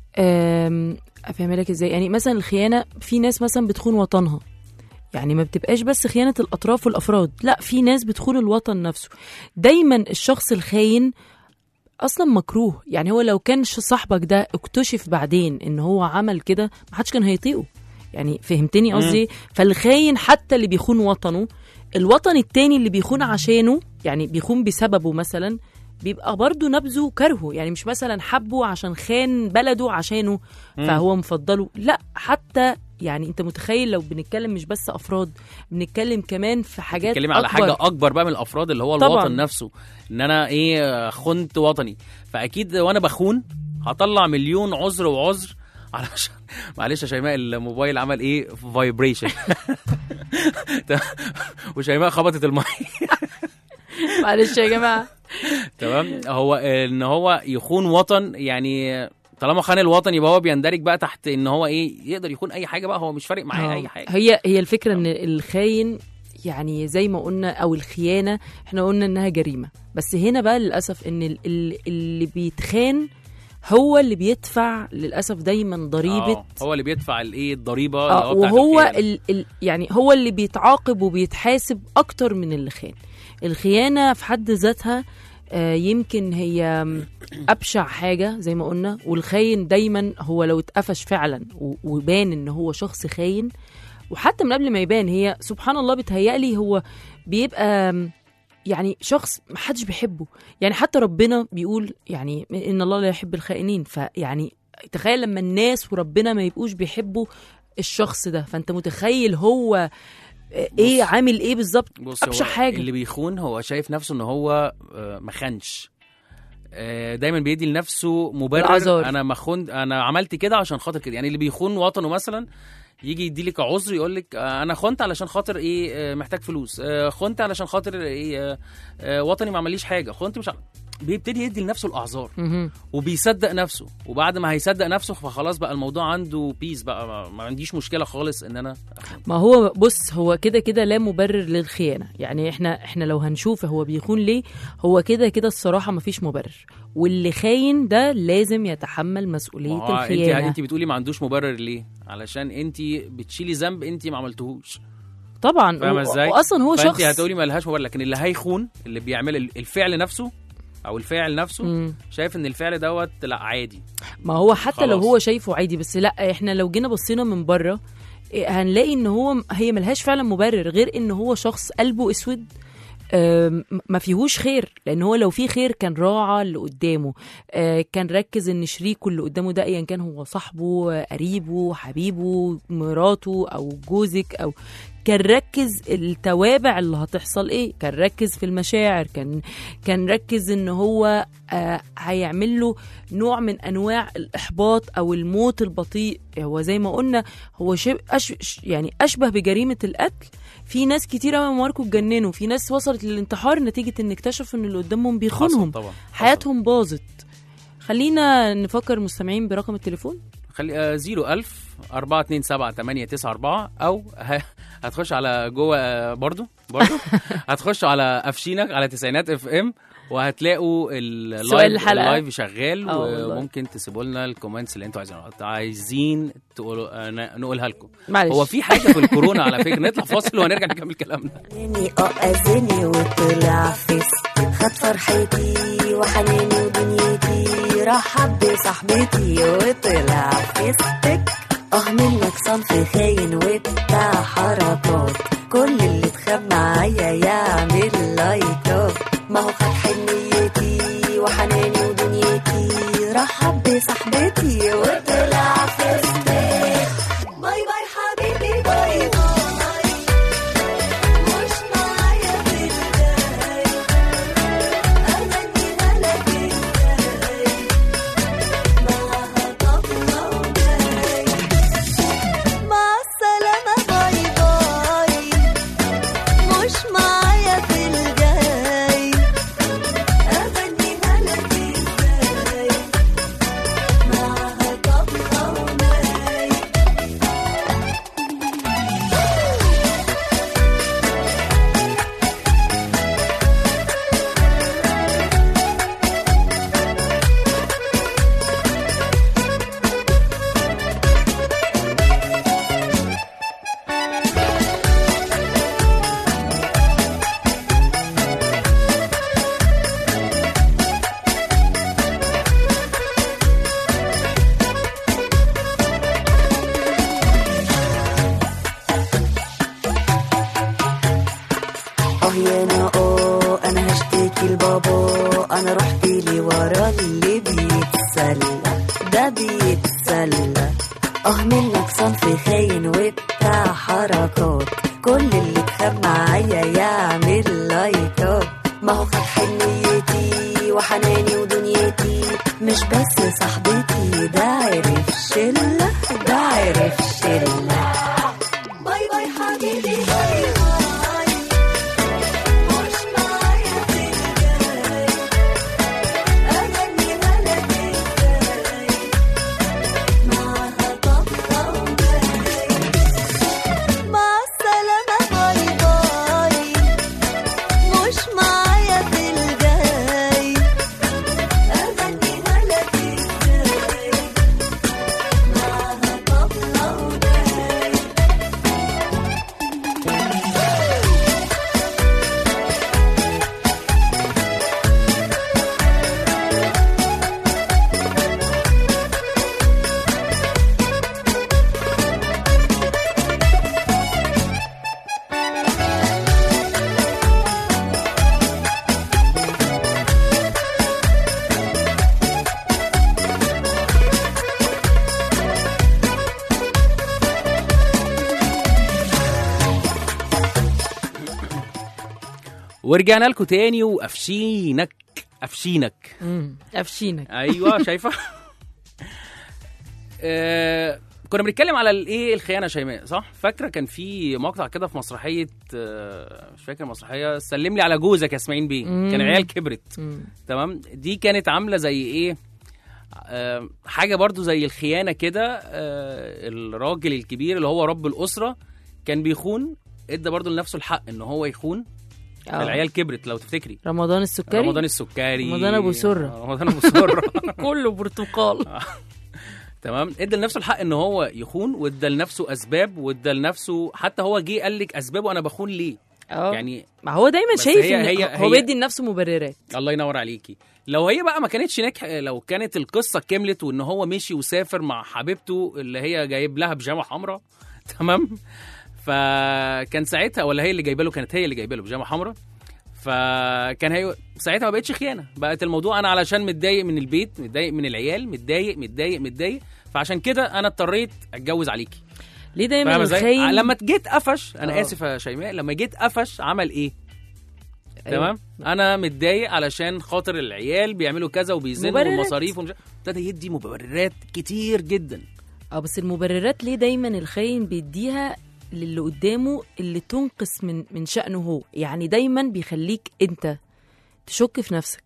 آم، افهمها لك ازاي يعني مثلا الخيانه في ناس مثلا بتخون وطنها يعني ما بتبقاش بس خيانه الاطراف والافراد لا في ناس بتخون الوطن نفسه دايما الشخص الخاين اصلا مكروه يعني هو لو كان ش- صاحبك ده اكتشف بعدين ان هو عمل كده ما حدش كان هيطيقه يعني فهمتني مم. قصدي فالخاين حتى اللي بيخون وطنه الوطن التاني اللي بيخون عشانه يعني بيخون بسببه مثلا بيبقى برضه نبذه كرهه يعني مش مثلا حبه عشان خان بلده عشانه مم. فهو مفضله لا حتى يعني انت متخيل لو بنتكلم مش بس افراد بنتكلم كمان في حاجات بتتكلمي على أكبر. حاجه اكبر بقى من الافراد اللي هو طبعاً. الوطن نفسه ان انا ايه خنت وطني فاكيد وانا بخون هطلع مليون عذر وعذر علشان معلش يا شيماء الموبايل عمل ايه فايبريشن وشيماء خبطت الماء معلش يا جماعه تمام هو ان هو يخون وطن يعني طالما خان الوطن يبقى هو بيندرج بقى تحت ان هو ايه يقدر يخون اي حاجه بقى هو مش فارق معاه آه. اي حاجه هي هي الفكره ان الخاين يعني زي ما قلنا او الخيانه احنا قلنا انها جريمه بس هنا بقى للاسف ان ال- ال- اللي بيتخان هو اللي بيدفع للاسف دايما ضريبه آه، هو اللي بيدفع الايه الضريبه اللي آه هو بتاعت وهو الخيانة. ال ال يعني هو اللي بيتعاقب وبيتحاسب اكتر من اللي خان الخيانه في حد ذاتها آه يمكن هي ابشع حاجه زي ما قلنا والخاين دايما هو لو اتقفش فعلا و- وبان ان هو شخص خاين وحتى من قبل ما يبان هي سبحان الله بتهيألي هو بيبقى آم، يعني شخص محدش بيحبه يعني حتى ربنا بيقول يعني ان الله لا يحب الخائنين فيعني تخيل لما الناس وربنا ما يبقوش بيحبوا الشخص ده فانت متخيل هو ايه بص. عامل ايه بالظبط بص ابشع هو حاجه اللي بيخون هو شايف نفسه ان هو آه، ما خانش آه، دايما بيدي لنفسه مبرر الأعذار. انا ما خنت انا عملت كده عشان خاطر كده يعني اللي بيخون وطنه مثلا يجي يدي لك عذر يقول لك آه، انا خنت علشان خاطر ايه آه، محتاج فلوس آه، خنت علشان خاطر ايه آه، آه، وطني ما عمليش حاجه خنت مش ع- بيبتدي يدي لنفسه الاعذار مهم. وبيصدق نفسه وبعد ما هيصدق نفسه فخلاص بقى الموضوع عنده بيس بقى ما, ما عنديش مشكله خالص ان انا أخون. ما هو بص هو كده كده لا مبرر للخيانه يعني احنا احنا لو هنشوف هو بيخون ليه هو كده كده الصراحه مفيش مبرر واللي خاين ده لازم يتحمل مسؤوليه ما هو انت الخيانه انت بتقولي ما عندوش مبرر ليه علشان انت بتشيلي ذنب انت ما عملتهوش طبعا فاهمه و- ازاي واصلا هو فانت شخص هتقولي ما لهاش مبرر لكن اللي هيخون اللي بيعمل ال- الفعل نفسه او الفاعل نفسه مم. شايف ان الفعل دوت لا عادي ما هو حتى لو خلاص. هو شايفه عادي بس لا احنا لو جينا بصينا من بره إيه، هنلاقي ان هو هي ملهاش فعلا مبرر غير ان هو شخص قلبه اسود آم، ما فيهوش خير لان هو لو فيه خير كان راعى اللي قدامه آه، كان ركز ان شريكه اللي قدامه ده ايا كان هو صاحبه آه، قريبه حبيبه مراته او جوزك او كان ركز التوابع اللي هتحصل ايه كان ركز في المشاعر كان كان ركز ان هو آه هيعمل له نوع من انواع الاحباط او الموت البطيء هو زي ما قلنا هو شب أش يعني اشبه بجريمه القتل في ناس كتير قوي ماركو اتجننوا في ناس وصلت للانتحار نتيجه ان اكتشفوا ان اللي قدامهم بيخونهم حصل طبعا حياتهم باظت خلينا نفكر مستمعين برقم التليفون خلي آه، زيرو ألف أربعة اتنين سبعة تمانية تسعة أربعة أو ه- هتخش على جوه آه، برضو برضو هتخش على أفشينك على تسعينات اف ام وهتلاقوا اللايف سؤال الحلقة. اللايف شغال آه والله. وممكن تسيبوا لنا الكومنتس اللي انتوا عايزينها عايزين تقولوا آه، ن- نقولها لكم معلش هو في حاجه في الكورونا على فكره نطلع فاصل وهنرجع نكمل كلامنا أذني اه أذني وطلع فيس خد فرحتي وحناني ودنيتي رحب بصاحبتي وطلع فيستك اه منك صنف خاين وبتاع حركات كل اللي اتخاب معايا يعمل لايكات ما هو خد حنيتي وحناني ودنيتي رحب بصاحبتي وطلع فيستك باي باي حبيبي باي باي مش معايا في الجاي أغني هلك الجاي معاها طبلة وجاي مع السلامة باي باي مش معايا في الجاي أغني هلك الجاي معاها طبلة وجاي اه يا انا اه انا هشتكي لبابا انا رحت لي ورا اللي بيتسلى ده بيتسلى اه منك صنف خاين وبتاع حركات كل اللي اتخاب معايا يعمل لايكات ما هو خد حنيتي وحناني ودنيتي مش بس صاحبتي ده عرف شلة ده عرف شلة باي باي حبيبي باي باي مش معايا في الجاي أغني هلك الجاي معاها طبلة وجاي مع السلامة باي باي مش معايا في الجاي أغني هلك الجاي معاها طبلة وجاي ورجعنا لكم تاني وقفشينك قفشينك مم. قفشينك ايوه شايفه آه كنا بنتكلم على الايه الخيانه شيماء صح فاكره كان في مقطع كده في مسرحيه آه مش فاكر مسرحيه سلم لي على جوزك يا اسماعيل بيه مم. كان عيال كبرت مم. تمام دي كانت عامله زي ايه آه حاجه برضو زي الخيانه كده آه الراجل الكبير اللي هو رب الاسره كان بيخون ادى برضو لنفسه الحق ان هو يخون آه. العيال كبرت لو تفتكري رمضان السكري رمضان السكري رمضان أبو سرة. رمضان ابو سره كله برتقال تمام ادى لنفسه الحق ان هو يخون وادى لنفسه اسباب وادى لنفسه حتى هو جه قال لك اسبابه انا بخون ليه اه يعني ما هو دايما بس شايف هي- ان هي- هو هي- بيدي لنفسه مبررات الله ينور عليكي لو هي بقى ما كانتش ناجحه لو كانت القصه كملت وان هو مشي وسافر مع حبيبته اللي هي جايب لها بيجامه حمراء تمام فكان ساعتها ولا هي اللي جايبه له كانت هي اللي جايبه له بيجامه حمراء فكان هي ساعتها ما بقتش خيانه بقت الموضوع انا علشان متضايق من البيت متضايق من العيال متضايق متضايق متضايق فعشان كده انا اضطريت اتجوز عليكي ليه دايما فاهمه ازاي الخاين لما جيت قفش انا آه. اسف يا شيماء لما جيت قفش عمل ايه أيوة. تمام انا متضايق علشان خاطر العيال بيعملوا كذا وبيزنوا مبررات. والمصاريف ومش ابتدى يدي مبررات كتير جدا اه بس المبررات ليه دايما الخاين بيديها للي قدامه اللي تنقص من من شأنه هو يعني دايما بيخليك انت تشك في نفسك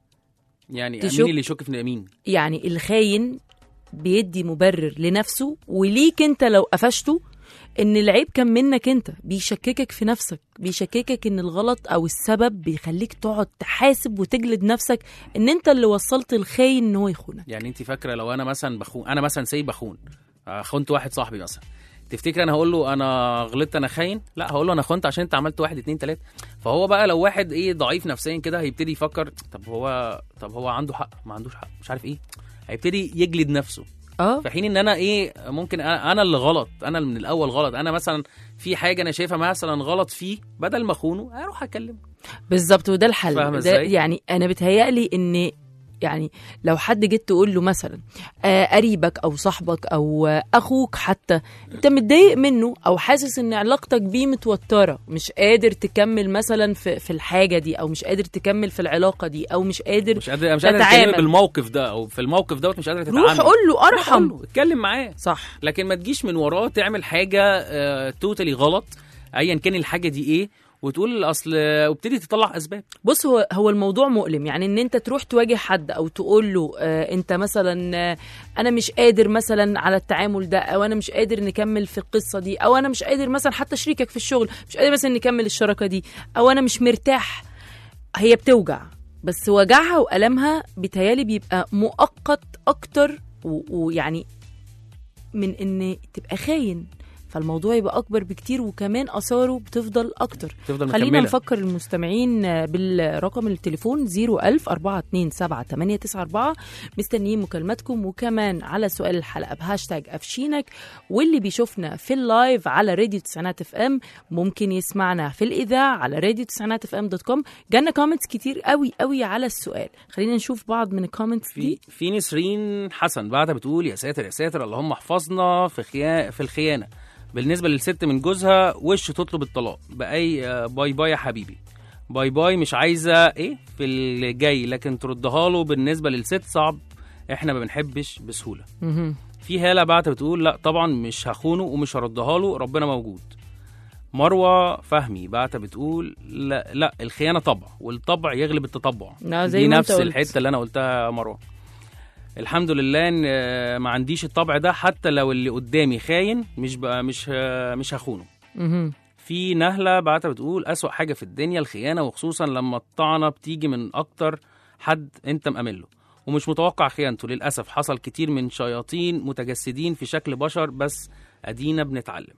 يعني تشك- مين اللي يشك في مين يعني الخاين بيدي مبرر لنفسه وليك انت لو قفشته ان العيب كان منك انت بيشككك في نفسك بيشككك ان الغلط او السبب بيخليك تقعد تحاسب وتجلد نفسك ان انت اللي وصلت الخاين ان هو يخونك يعني انت فاكره لو انا مثلا بخون انا مثلا سي بخون آه، خنت واحد صاحبي مثلا تفتكر انا هقول له انا غلطت انا خاين لا هقول له انا خنت عشان انت عملت واحد اتنين تلاته فهو بقى لو واحد ايه ضعيف نفسيا كده هيبتدي يفكر طب هو طب هو عنده حق ما عندوش حق مش عارف ايه هيبتدي يجلد نفسه اه في حين ان انا ايه ممكن انا أنا اللي غلط انا اللي من الاول غلط انا مثلا في حاجه انا شايفها مثلا غلط فيه بدل ما اخونه اروح اكلمه بالظبط وده الحل فاهمة ده إزاي؟ يعني انا بتهيألي ان يعني لو حد جيت تقول له مثلا آه قريبك او صاحبك او آه اخوك حتى انت متضايق منه او حاسس ان علاقتك بيه متوتره مش قادر تكمل مثلا في في الحاجه دي او مش قادر تكمل في العلاقه دي او مش قادر مش قادر مش قادر تتعامل. اتكلم بالموقف ده او في الموقف دوت مش قادر تتعامل روح قول له روح قول ارحم له، اتكلم معاه صح لكن ما تجيش من وراه تعمل حاجه آه توتالي غلط ايا كان الحاجه دي ايه وتقول اصل وابتدي تطلع اسباب بص هو هو الموضوع مؤلم يعني ان انت تروح تواجه حد او تقول له آه انت مثلا آه انا مش قادر مثلا على التعامل ده او انا مش قادر نكمل في القصه دي او انا مش قادر مثلا حتى شريكك في الشغل مش قادر مثلا نكمل الشراكه دي او انا مش مرتاح هي بتوجع بس وجعها والمها بيتهيالي بيبقى مؤقت اكتر و- ويعني من ان تبقى خاين فالموضوع يبقى اكبر بكتير وكمان اثاره بتفضل اكتر تفضل خلينا مكمله نفكر المستمعين بالرقم التليفون 01000 427 894 مستنيين مكالماتكم وكمان على سؤال الحلقه بهاشتاج افشينك واللي بيشوفنا في اللايف على راديو تسعينات اف ام ممكن يسمعنا في الاذاعه على راديو تسعينات اف ام دوت كوم جالنا كومنتس كتير قوي قوي على السؤال خلينا نشوف بعض من الكومنتس في دي في نسرين حسن بعدها بتقول يا ساتر يا ساتر اللهم احفظنا في خيا في الخيانه بالنسبه للست من جوزها وش تطلب الطلاق باي آه، باي باي يا حبيبي باي باي مش عايزه ايه في الجاي لكن تردها له بالنسبه للست صعب احنا ما بنحبش بسهوله مهم. في هاله بعتها بتقول لا طبعا مش هخونه ومش هردها له ربنا موجود مروه فهمي بعتها بتقول لا لا الخيانه طبع والطبع يغلب التطبع لا، زي دي ما انت نفس قلت. الحته اللي انا قلتها يا مروه الحمد لله ان آه، ما عنديش الطبع ده حتى لو اللي قدامي خاين مش بقى مش آه، مش هخونه مهم. في نهله بعتها بتقول اسوأ حاجه في الدنيا الخيانه وخصوصا لما الطعنه بتيجي من اكتر حد انت مأمن له ومش متوقع خيانته للاسف حصل كتير من شياطين متجسدين في شكل بشر بس ادينا بنتعلم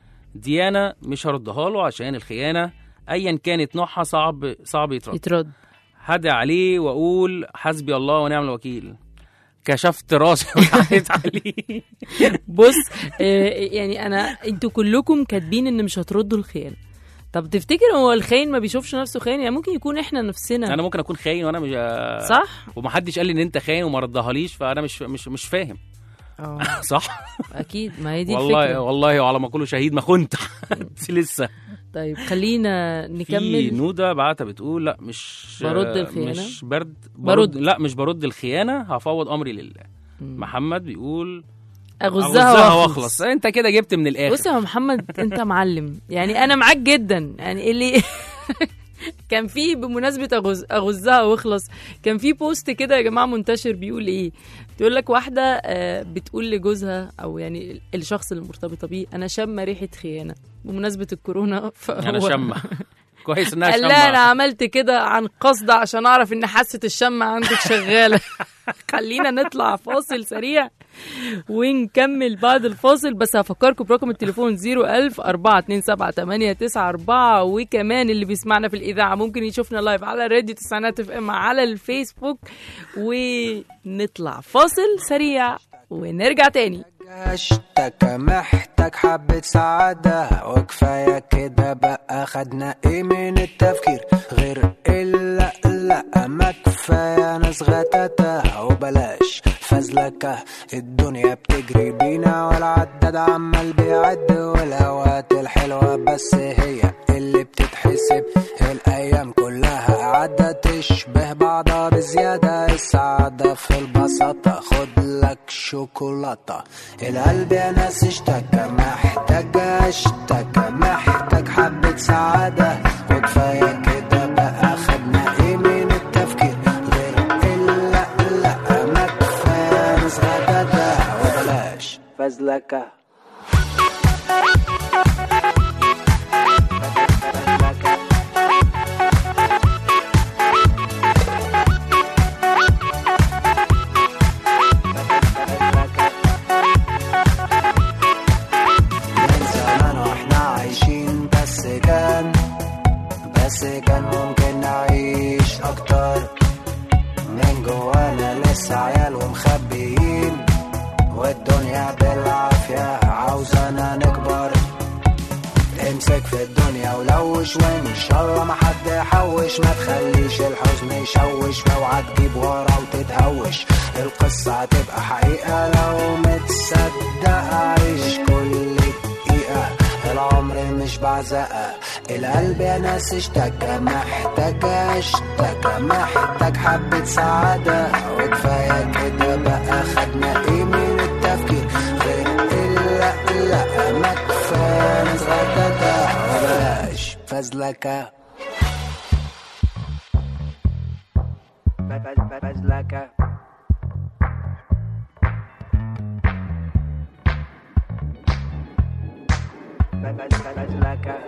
ديانه مش هردها له عشان الخيانه ايا كانت نوعها صعب صعب يترد يترد هدي عليه واقول حسبي الله ونعم الوكيل كشفت راسي وقعدت عليه بص آه، يعني انا انتوا كلكم كاتبين ان مش هتردوا الخيانه طب تفتكر هو الخاين ما بيشوفش نفسه خاين يعني ممكن يكون احنا نفسنا انا ممكن اكون خاين وانا مش صح ومحدش قال لي ان انت خاين وما ردهاليش فانا مش مش مش فاهم اه صح اكيد ما هي دي والله الفكره والله وعلى ما كله شهيد ما كنت لسه طيب خلينا في نكمل نوده بعتها بتقول لا مش برد الخيانة؟ مش برد برد. برد لا مش برد الخيانه هفوض امري لله محمد بيقول اغزها واخلص واخلص انت كده جبت من الاخر بص يا محمد انت معلم يعني انا معاك جدا يعني اللي كان في بمناسبه أغز... اغزها واخلص كان في بوست كده يا جماعه منتشر بيقول ايه تقول لك واحده آه، بتقول لجوزها او يعني الشخص اللي مرتبطه بيه انا شامه ريحه خيانه بمناسبه الكورونا فهو انا شمه كويس انها قال لا شمعة. انا عملت كده عن قصد عشان اعرف ان حاسه الشم عندك شغاله خلينا نطلع فاصل سريع ونكمل بعد الفاصل بس هفكركم برقم التليفون 01000 427 وكمان اللي بيسمعنا في الاذاعه ممكن يشوفنا لايف على راديو تسعينات اف ام على الفيسبوك ونطلع فاصل سريع ونرجع تاني اشتكى محتاج حبة سعادة وكفاية كده بقى خدنا ايه من التفكير غير الا لا ما كفاية ناس غتاتة وبلاش فزلكة الدنيا بتجري بينا والعداد عمال بيعد والاوقات الحلوة بس هي اللي بتتحسب الايام كلها قاعدة تشبه بعضها بزيادة السعادة في البساطة خد لك شوكولاتة القلب يا ناس اشتكى محتاج اشتكى محتاج حبة سعادة وكفاية كده بقى خدنا ايه من التفكير غير الا لا ما كفاية ناس غداتة وبلاش فزلكة من زمان واحنا عايشين بس كان بس كان ممكن نعيش اكتر من جوانا لسه عيال ومخبيين والدنيا بالعافية عاوزانا نكبر امسك في الدنيا ولوش وان شاء الله ما حد يحوش ما تخليش الحزن يشوش واوعى تجيب ورا وتتهوش القصة هتبقى حقيقة لو متصدق عيش كل دقيقة العمر مش بعزقة القلب يا ناس اشتكى محتاج اشتكى محتاج حبة سعادة وكفاية كده بقى خدنا ايه من التفكير غير الا لا ما كفاية ناس غداتة وبلاش فزلكة فزلكة فزلكة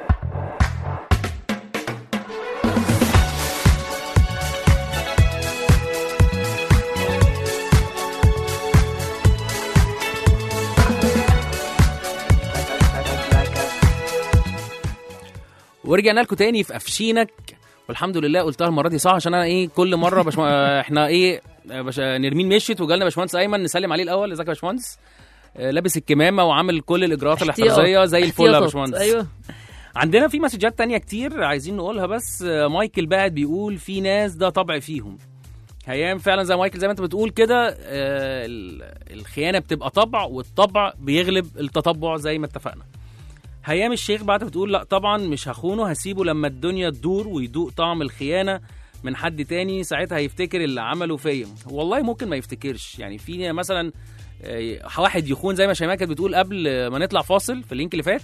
ورجعنا لكم تاني في افشينك والحمد لله قلتها المره دي صح عشان انا ايه كل مره بشم... احنا ايه بش... نرمين مشيت وجالنا باشمهندس ايمن نسلم عليه الاول ازيك يا باشمهندس آه، لابس الكمامه وعامل كل الاجراءات الاحترازيه زي الفل يا احتياطات. باشمهندس ايوه عندنا في مسجات تانية كتير عايزين نقولها بس آه، مايكل بعد بيقول في ناس ده طبع فيهم هيام فعلا زي مايكل زي ما انت بتقول كده آه، ال- الخيانه بتبقى طبع والطبع بيغلب التطبع زي ما اتفقنا هيام الشيخ بعد بتقول لا طبعا مش هخونه هسيبه لما الدنيا تدور ويدوق طعم الخيانه من حد تاني ساعتها هيفتكر اللي عمله فيا والله ممكن ما يفتكرش يعني في مثلا آه، واحد يخون زي ما شيماء كانت بتقول قبل ما نطلع فاصل في اللينك اللي فات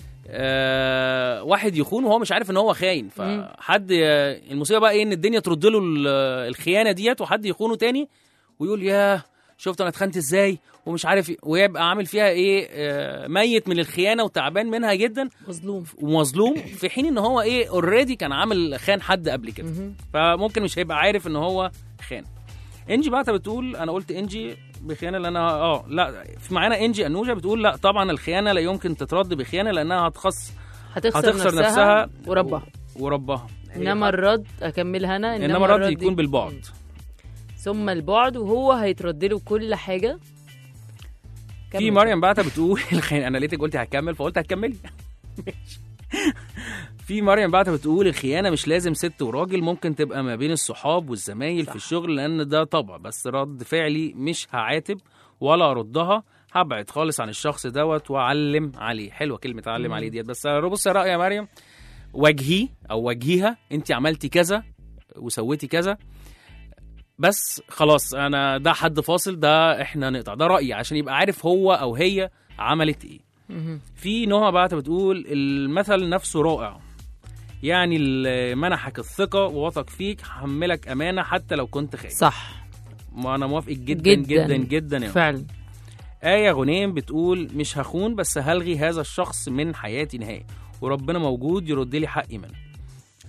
آه واحد يخون وهو مش عارف ان هو خاين فحد آه، المصيبه بقى ايه ان الدنيا ترد له ال- الخيانه ديت وحد يخونه تاني ويقول ياه شفت انا اتخنت ازاي ومش عارف إيه، ويبقى عامل فيها ايه آه ميت من الخيانه وتعبان منها جدا مظلوم ومظلوم في حين ان هو ايه اوريدي كان عامل خان حد قبل كده فممكن مش هيبقى عارف ان هو خان انجي بعتها بتقول انا قلت انجي بخيانه لان انا اه لا في معانا انجي انوجه بتقول لا طبعا الخيانه لا يمكن تترد بخيانه لانها هتخص هتخسر, هتخسر نفسها, نفسها وربها وربها انما الرد اكملها انا انما الرد دي- يكون بالبعد ثم البعد وهو هيترد له كل حاجه في كمل. مريم بعتها بتقول الخيانه انا لقيتك قلتي هتكمل فقلت هتكملي ماشي. في مريم بعتها بتقول الخيانه مش لازم ست وراجل ممكن تبقى ما بين الصحاب والزمايل في الشغل لان ده طبع بس رد فعلي مش هعاتب ولا اردها هبعد خالص عن الشخص دوت واعلم عليه حلوه كلمه اعلم عليه ديت بس بص يا رأي يا مريم واجهيه او واجهيها انت عملتي كذا وسويتي كذا بس خلاص انا ده حد فاصل ده احنا نقطع ده رايي عشان يبقى عارف هو او هي عملت ايه مهم. في نهى بعت بتقول المثل نفسه رائع يعني اللي منحك الثقة ووثق فيك حملك أمانة حتى لو كنت خايف صح ما أنا موافق جدا جدا جدا جدا يا فعلا آية غنيم بتقول مش هخون بس هلغي هذا الشخص من حياتي نهائي وربنا موجود يرد لي حقي منه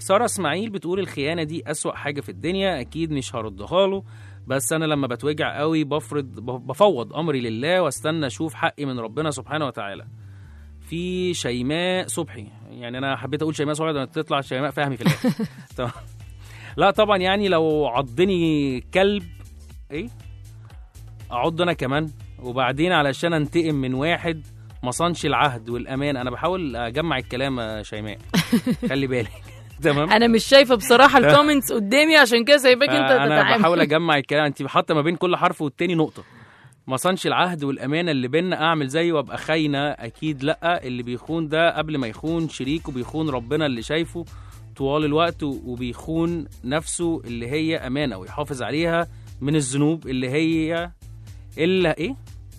ساره اسماعيل بتقول الخيانه دي اسوا حاجه في الدنيا اكيد مش هردها له بس انا لما بتوجع قوي بفرض ب- بفوض امري لله واستنى اشوف حقي من ربنا سبحانه وتعالى في شيماء صبحي يعني انا حبيت اقول شيماء صبحي ده تطلع شيماء فهمي في الاخر تمام. لا طبعا يعني لو عضني كلب ايه اعض انا كمان وبعدين علشان انتقم من واحد ما صانش العهد والامان انا بحاول اجمع الكلام يا شيماء خلي بالك تمام انا مش شايفه بصراحه الكومنتس قدامي عشان كده سايباك انت آه، انا تتعامل بحاول اجمع الكلام انت حاطه ما بين كل حرف والتاني نقطه ما صانش العهد والامانه اللي بينا اعمل زيه وابقى خاينه اكيد لا اللي بيخون ده قبل ما يخون شريكه بيخون ربنا اللي شايفه طوال الوقت وبيخون نفسه اللي هي امانه ويحافظ عليها من الذنوب اللي هي الا ايه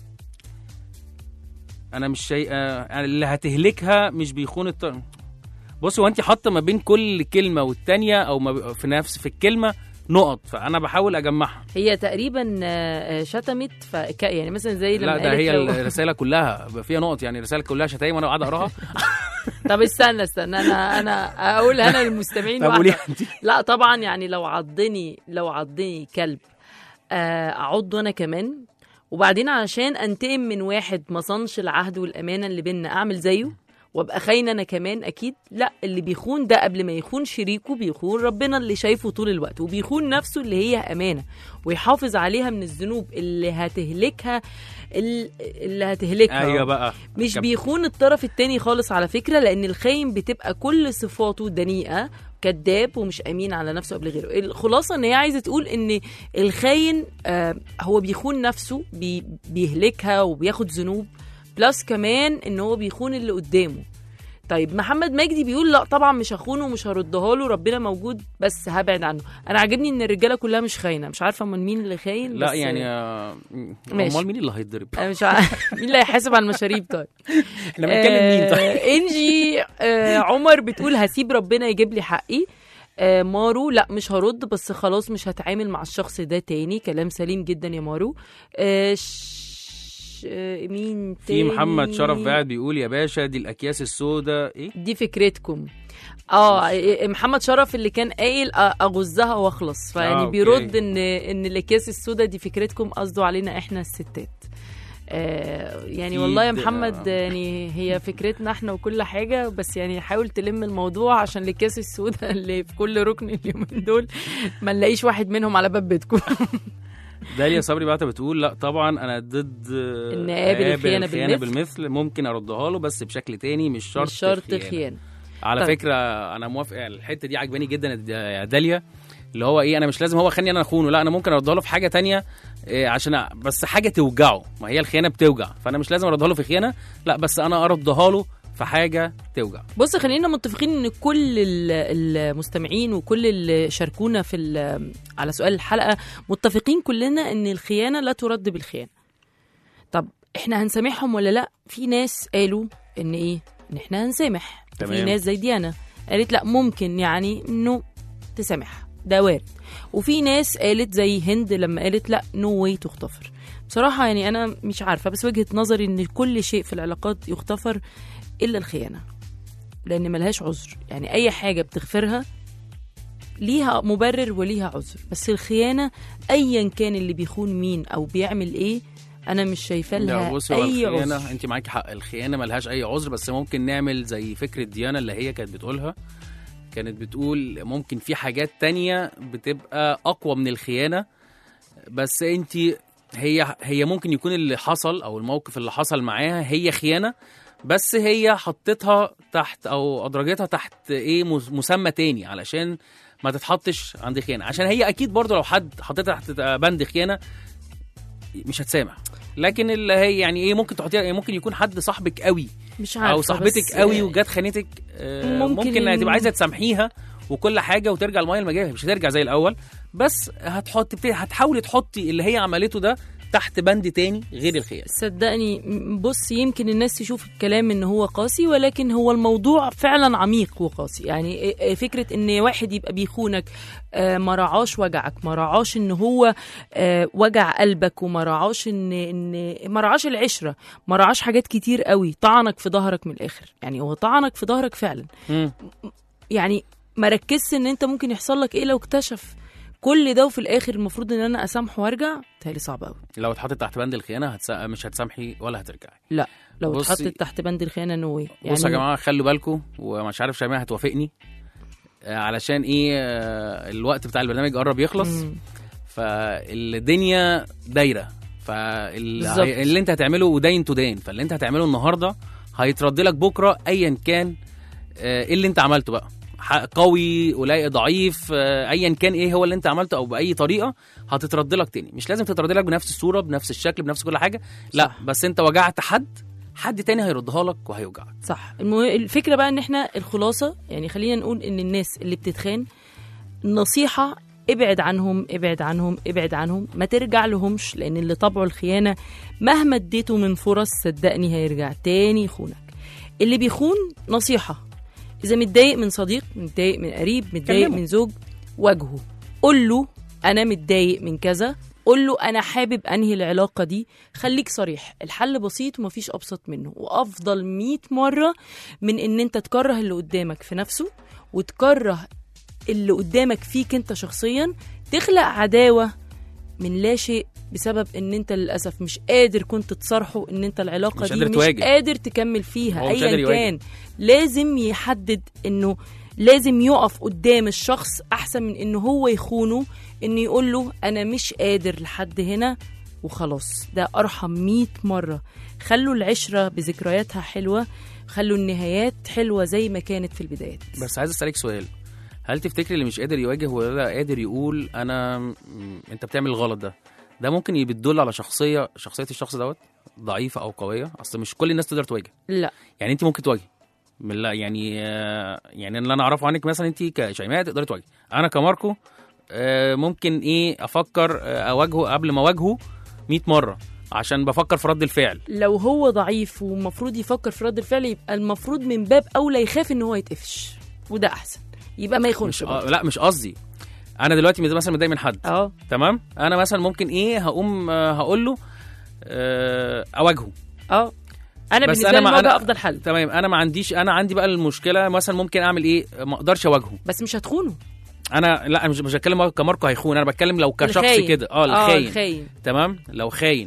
انا مش شيء آه، اللي هتهلكها مش بيخون الط... بص هو انت حاطه ما بين كل كلمه والتانيه او ما ب- في نفس في الكلمه نقط فانا بحاول اجمعها هي تقريبا آه، آه، شتمت فك... يعني مثلا زي لما لا ده قالت هي لو- الرساله كلها بقى فيها نقط يعني الرساله كلها شتايم وانا قاعد اقراها طب استنى استنى انا انا اقول انا للمستمعين طب واحدة. قوليها انت لا طبعا يعني لو عضني لو عضني كلب آه، اعضه انا كمان وبعدين علشان انتقم من واحد ما صنش العهد والامانه اللي بينا اعمل زيه وابقى خاينه انا كمان اكيد لا اللي بيخون ده قبل ما يخون شريكه بيخون ربنا اللي شايفه طول الوقت وبيخون نفسه اللي هي امانه ويحافظ عليها من الذنوب اللي هتهلكها ال- اللي هتهلكها ايوه بقى مش كم- بيخون الطرف التاني خالص على فكرة لأن الخاين بتبقى كل صفاته دنيئة كذاب ومش أمين على نفسه قبل غيره الخلاصة إن هي عايزة تقول إن الخاين آه هو بيخون نفسه بي بيهلكها وبياخد ذنوب بلس كمان إن هو بيخون اللي قدامه طيب محمد مجدي بيقول لا طبعا مش هخونه ومش هردها له ربنا موجود بس هبعد عنه انا عاجبني ان الرجاله كلها مش خاينه مش عارفه من مين اللي خاين لا بس يعني آه، ماشي. امال مين اللي هيتضرب انا مش عارف مين اللي هيحاسب على المشاريب طيب احنا بنتكلم مين طيب آه، انجي آه، عمر بتقول هسيب ربنا يجيب لي حقي آه، مارو لا مش هرد بس خلاص مش هتعامل مع الشخص ده تاني كلام سليم جدا يا مارو آه، ش... آه، مين في تاني محمد شرف قاعد بيقول يا باشا دي الاكياس السوداء ايه دي فكرتكم اه إيه، محمد شرف اللي كان قايل أ- اغزها واخلص فيعني أوكي. بيرد ان ان الاكياس السوداء دي فكرتكم قصده علينا احنا الستات آه يعني والله يا أكيد، محمد آه. يعني هي فكرتنا احنا وكل حاجه بس يعني حاول تلم الموضوع عشان الاكياس السوداء اللي في كل ركن اليومين دول ما نلاقيش واحد منهم على باب بيتكم داليا صبري بعتها بتقول لا طبعا انا ضد آه، إن قابل الخيانة بالمثل. بالمثل ممكن اردها له بس بشكل تاني مش شرط مش شرط خيانة. خيانه على طيب. فكره انا موافق يعني الحته دي عجباني جدا يا داليا اللي هو ايه انا مش لازم هو خاني انا اخونه لا انا ممكن اردها له في حاجه تانية إيه عشان أ- بس حاجه توجعه ما هي الخيانه بتوجع فانا مش لازم اردها له في خيانه لا بس انا اردها له في حاجه توجع بص خلينا متفقين ان كل ال- المستمعين وكل اللي شاركونا في ال- على سؤال الحلقه متفقين كلنا ان الخيانه لا ترد بالخيانه طب احنا هنسامحهم ولا لا في ناس قالوا ان ايه ان احنا هنسامح في تمام. ناس زي ديانا قالت لا ممكن يعني انه تسامح ده وارد وفي ناس قالت زي هند لما قالت لا نو واي تغتفر بصراحة يعني أنا مش عارفة بس وجهة نظري إن كل شيء في العلاقات يغتفر إلا الخيانة لان ملهاش عذر يعني اي حاجه بتغفرها ليها مبرر وليها عذر بس الخيانه ايا كان اللي بيخون مين او بيعمل ايه انا مش شايفه لا لها بصي هو اي الخيانه عذر انت معاكي حق الخيانه ملهاش اي عذر بس ممكن نعمل زي فكره ديانا اللي هي كانت بتقولها كانت بتقول ممكن في حاجات تانية بتبقى اقوى من الخيانه بس انت هي هي ممكن يكون اللي حصل او الموقف اللي حصل معاها هي خيانه بس هي حطتها تحت او ادرجتها تحت ايه مس- مسمى تاني علشان ما تتحطش عند خيانه عشان هي اكيد برضو لو حد حطيتها تحت بند خيانه مش هتسامح لكن اللي هي يعني ايه ممكن تحطيها ممكن يكون حد صاحبك قوي مش عارفه او صاحبتك بس قوي وجت خانتك آه، ممكن ممكن, إن- تبقى عايزه تسامحيها وكل حاجه وترجع المايه المجاري مش هترجع زي الاول بس هتحط هتحاولي تحطي اللي هي عملته ده تحت بند تاني غير الخيانه صدقني م- بص يمكن الناس تشوف الكلام ان هو قاسي ولكن هو الموضوع فعلا عميق وقاسي يعني إيه- إيه فكره ان واحد يبقى بيخونك آه، ما رعاش وجعك ما رعاش ان هو آه، وجع قلبك وما رعاش ان ان ما رعاش العشره ما رعاش حاجات كتير قوي طعنك في ظهرك من الاخر يعني هو طعنك في ظهرك فعلا مم. يعني ما ركزش ان انت ممكن يحصل لك ايه لو اكتشف كل ده وفي الاخر المفروض ان انا اسامحه وارجع تهيألي صعب قوي لو اتحطت تحت بند الخيانه هتسا... مش هتسامحي ولا هترجعي لا لو بصي- اتحطت تحت بند الخيانه نو واي بصوا يا جماعه خلوا بالكم ومش عارف شيماء هتوافقني آه، علشان ايه آه، الوقت بتاع البرنامج قرب يخلص مم. فالدنيا دايره بالظبط. فاللي انت هتعمله داين تو داين فاللي انت هتعمله النهارده هيترد لك بكره ايا كان آه، ايه اللي انت عملته بقى ح- قوي قليل ضعيف آه، ايا كان ايه هو اللي انت عملته او باي طريقه هتترد لك تاني مش لازم تترد لك بنفس الصوره بنفس الشكل بنفس كل حاجه لا صح. بس انت وجعت حد حد تاني هيردها لك وهيوجعك صح المه... الفكره بقى ان احنا الخلاصه يعني خلينا نقول ان الناس اللي بتتخان نصيحه ابعد عنهم ابعد عنهم ابعد عنهم ما ترجع لهمش لان اللي طبعه الخيانه مهما اديته من فرص صدقني هيرجع تاني يخونك اللي بيخون نصيحه اذا متضايق من صديق متضايق من قريب متضايق كلمه. من زوج واجهه قول له انا متضايق من كذا قول له انا حابب انهي العلاقه دي خليك صريح الحل بسيط ومفيش ابسط منه وافضل 100 مره من ان انت تكره اللي قدامك في نفسه وتكره اللي قدامك فيك انت شخصيا تخلق عداوه من لا شيء بسبب ان انت للاسف مش قادر كنت تصارحه ان انت العلاقه مش دي قادر مش تواجه. قادر تكمل فيها هو مش قادر ايا يواجه. كان لازم يحدد انه لازم يقف قدام الشخص احسن من انه هو يخونه انه يقول له انا مش قادر لحد هنا وخلاص ده ارحم 100 مره خلوا العشره بذكرياتها حلوه خلوا النهايات حلوه زي ما كانت في البدايات بس عايز اسالك سؤال هل تفتكري اللي مش قادر يواجه ولا قادر يقول انا م- انت بتعمل الغلط ده ده ممكن يدل على شخصيه شخصيه الشخص دوت ضعيفه او قويه اصل مش كل الناس تقدر تواجه لا يعني انت ممكن تواجهي من لا يعني آه، يعني اللي انا اعرفه عنك مثلا انت كشيماء تقدري تواجهي انا كماركو آه، ممكن ايه افكر آه، اواجهه قبل ما اواجهه 100 مره عشان بفكر في رد الفعل لو هو ضعيف ومفروض يفكر في رد الفعل يبقى المفروض من باب اولى يخاف ان هو يتقفش وده احسن يبقى ما يخونش مش برضه. آه لا مش قصدي انا دلوقتي مثلا متضايق من حد اه تمام انا مثلا ممكن ايه هقوم آه، هقول له آه، اواجهه اه انا بس بالنسبه أنا لي ما- الموضوع أنا- افضل حل تمام انا ما عنديش انا عندي بقى المشكله مثلا ممكن اعمل ايه ما اقدرش اواجهه بس مش هتخونه انا لا مش مش بتكلم كماركو هيخون انا بتكلم لو كشخص الخاين. كده اه اه الخاين الخاين تمام لو خاين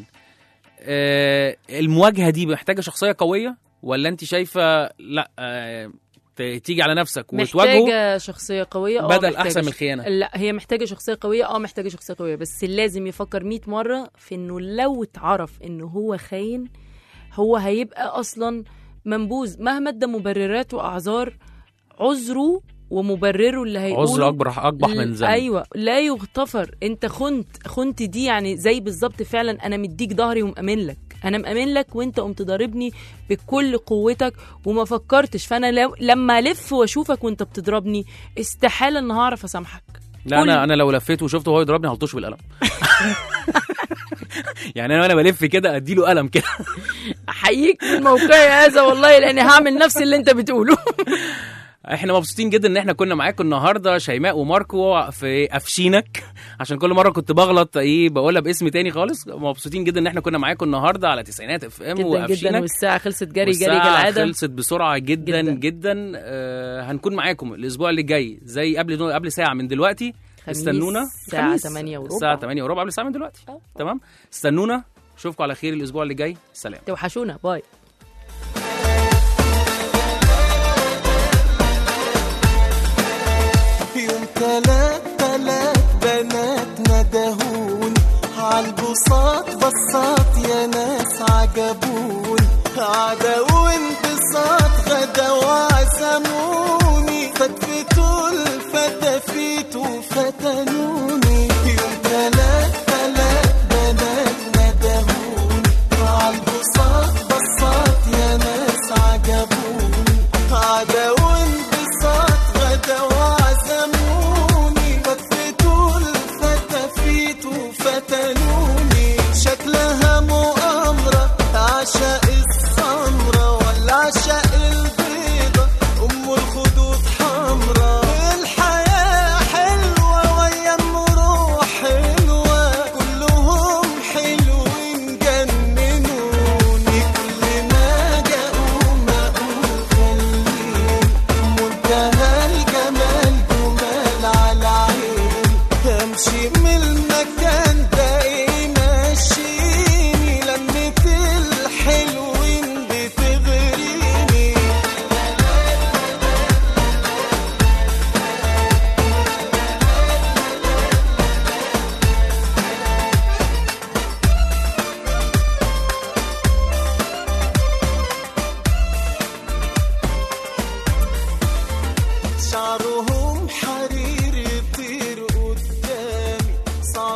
آه المواجهه دي محتاجه شخصيه قويه ولا انت شايفه لا آه ت- تيجي على نفسك وتواجهه محتاجه شخصيه قويه اه بدل محتاجة أحسن من ش- الخيانة. لا هي محتاجه شخصيه قويه اه محتاجه شخصيه قويه بس لازم يفكر 100 مره في انه لو اتعرف انه هو خاين هو هيبقى اصلا منبوذ مهما ادى مبررات واعذار عذره ومبرره اللي هيقوله عذر اكبر اقبح من ذنب ايوه لا يغتفر انت خنت خنت دي يعني زي بالظبط فعلا انا مديك ظهري ومأمن لك انا مأمن لك وانت قمت ضاربني بكل قوتك وما فكرتش فانا لو لما الف واشوفك وانت بتضربني استحاله ان هعرف اسامحك لا كل- انا انا لو لفيت وشفته وهو يضربني هلطشه بالقلم يعني انا وانا بلف كده اديله قلم كده احييك من موقعي هذا والله لاني هعمل نفس اللي انت بتقوله احنا مبسوطين جدا ان احنا كنا معاكم النهارده شيماء وماركو في افشينك عشان كل مره كنت بغلط ايه بقولها باسم تاني خالص مبسوطين جدا ان احنا كنا معاكم النهارده على تسعينات اف ام جدا جدا وافشينك والساعه خلصت جري جري والساعة كالعاده خلصت بسرعه جدا جداً. جدا, جداً. آه هنكون معاكم الاسبوع اللي جاي زي قبل قبل ساعه من دلوقتي خميس استنونا الساعة خميس 8 وربع. الساعه 8 وربع قبل ساعه من دلوقتي تمام استنونا اشوفكم على خير الاسبوع اللي جاي سلام توحشونا باي يوم تلات تلات بنات ندهون عالبساط بساط يا ناس عجبون عدا وانبساط غدا وعزموني فتفتوا الفتافيت وفتنوني يوم تلات تلات بنات ندهون عالبساط بساط يا ناس عجبوني عدا وانبساط غدا وعزموني فتفتوا الفتافيت وفتنوني شكلها مؤامرة عشاء السمرة ولا عشاء البيضة أم الخدود حمرا الحياة حلوة ويا المرور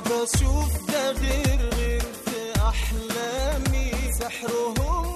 بشوف ده غير غير في أحلامي سحرهم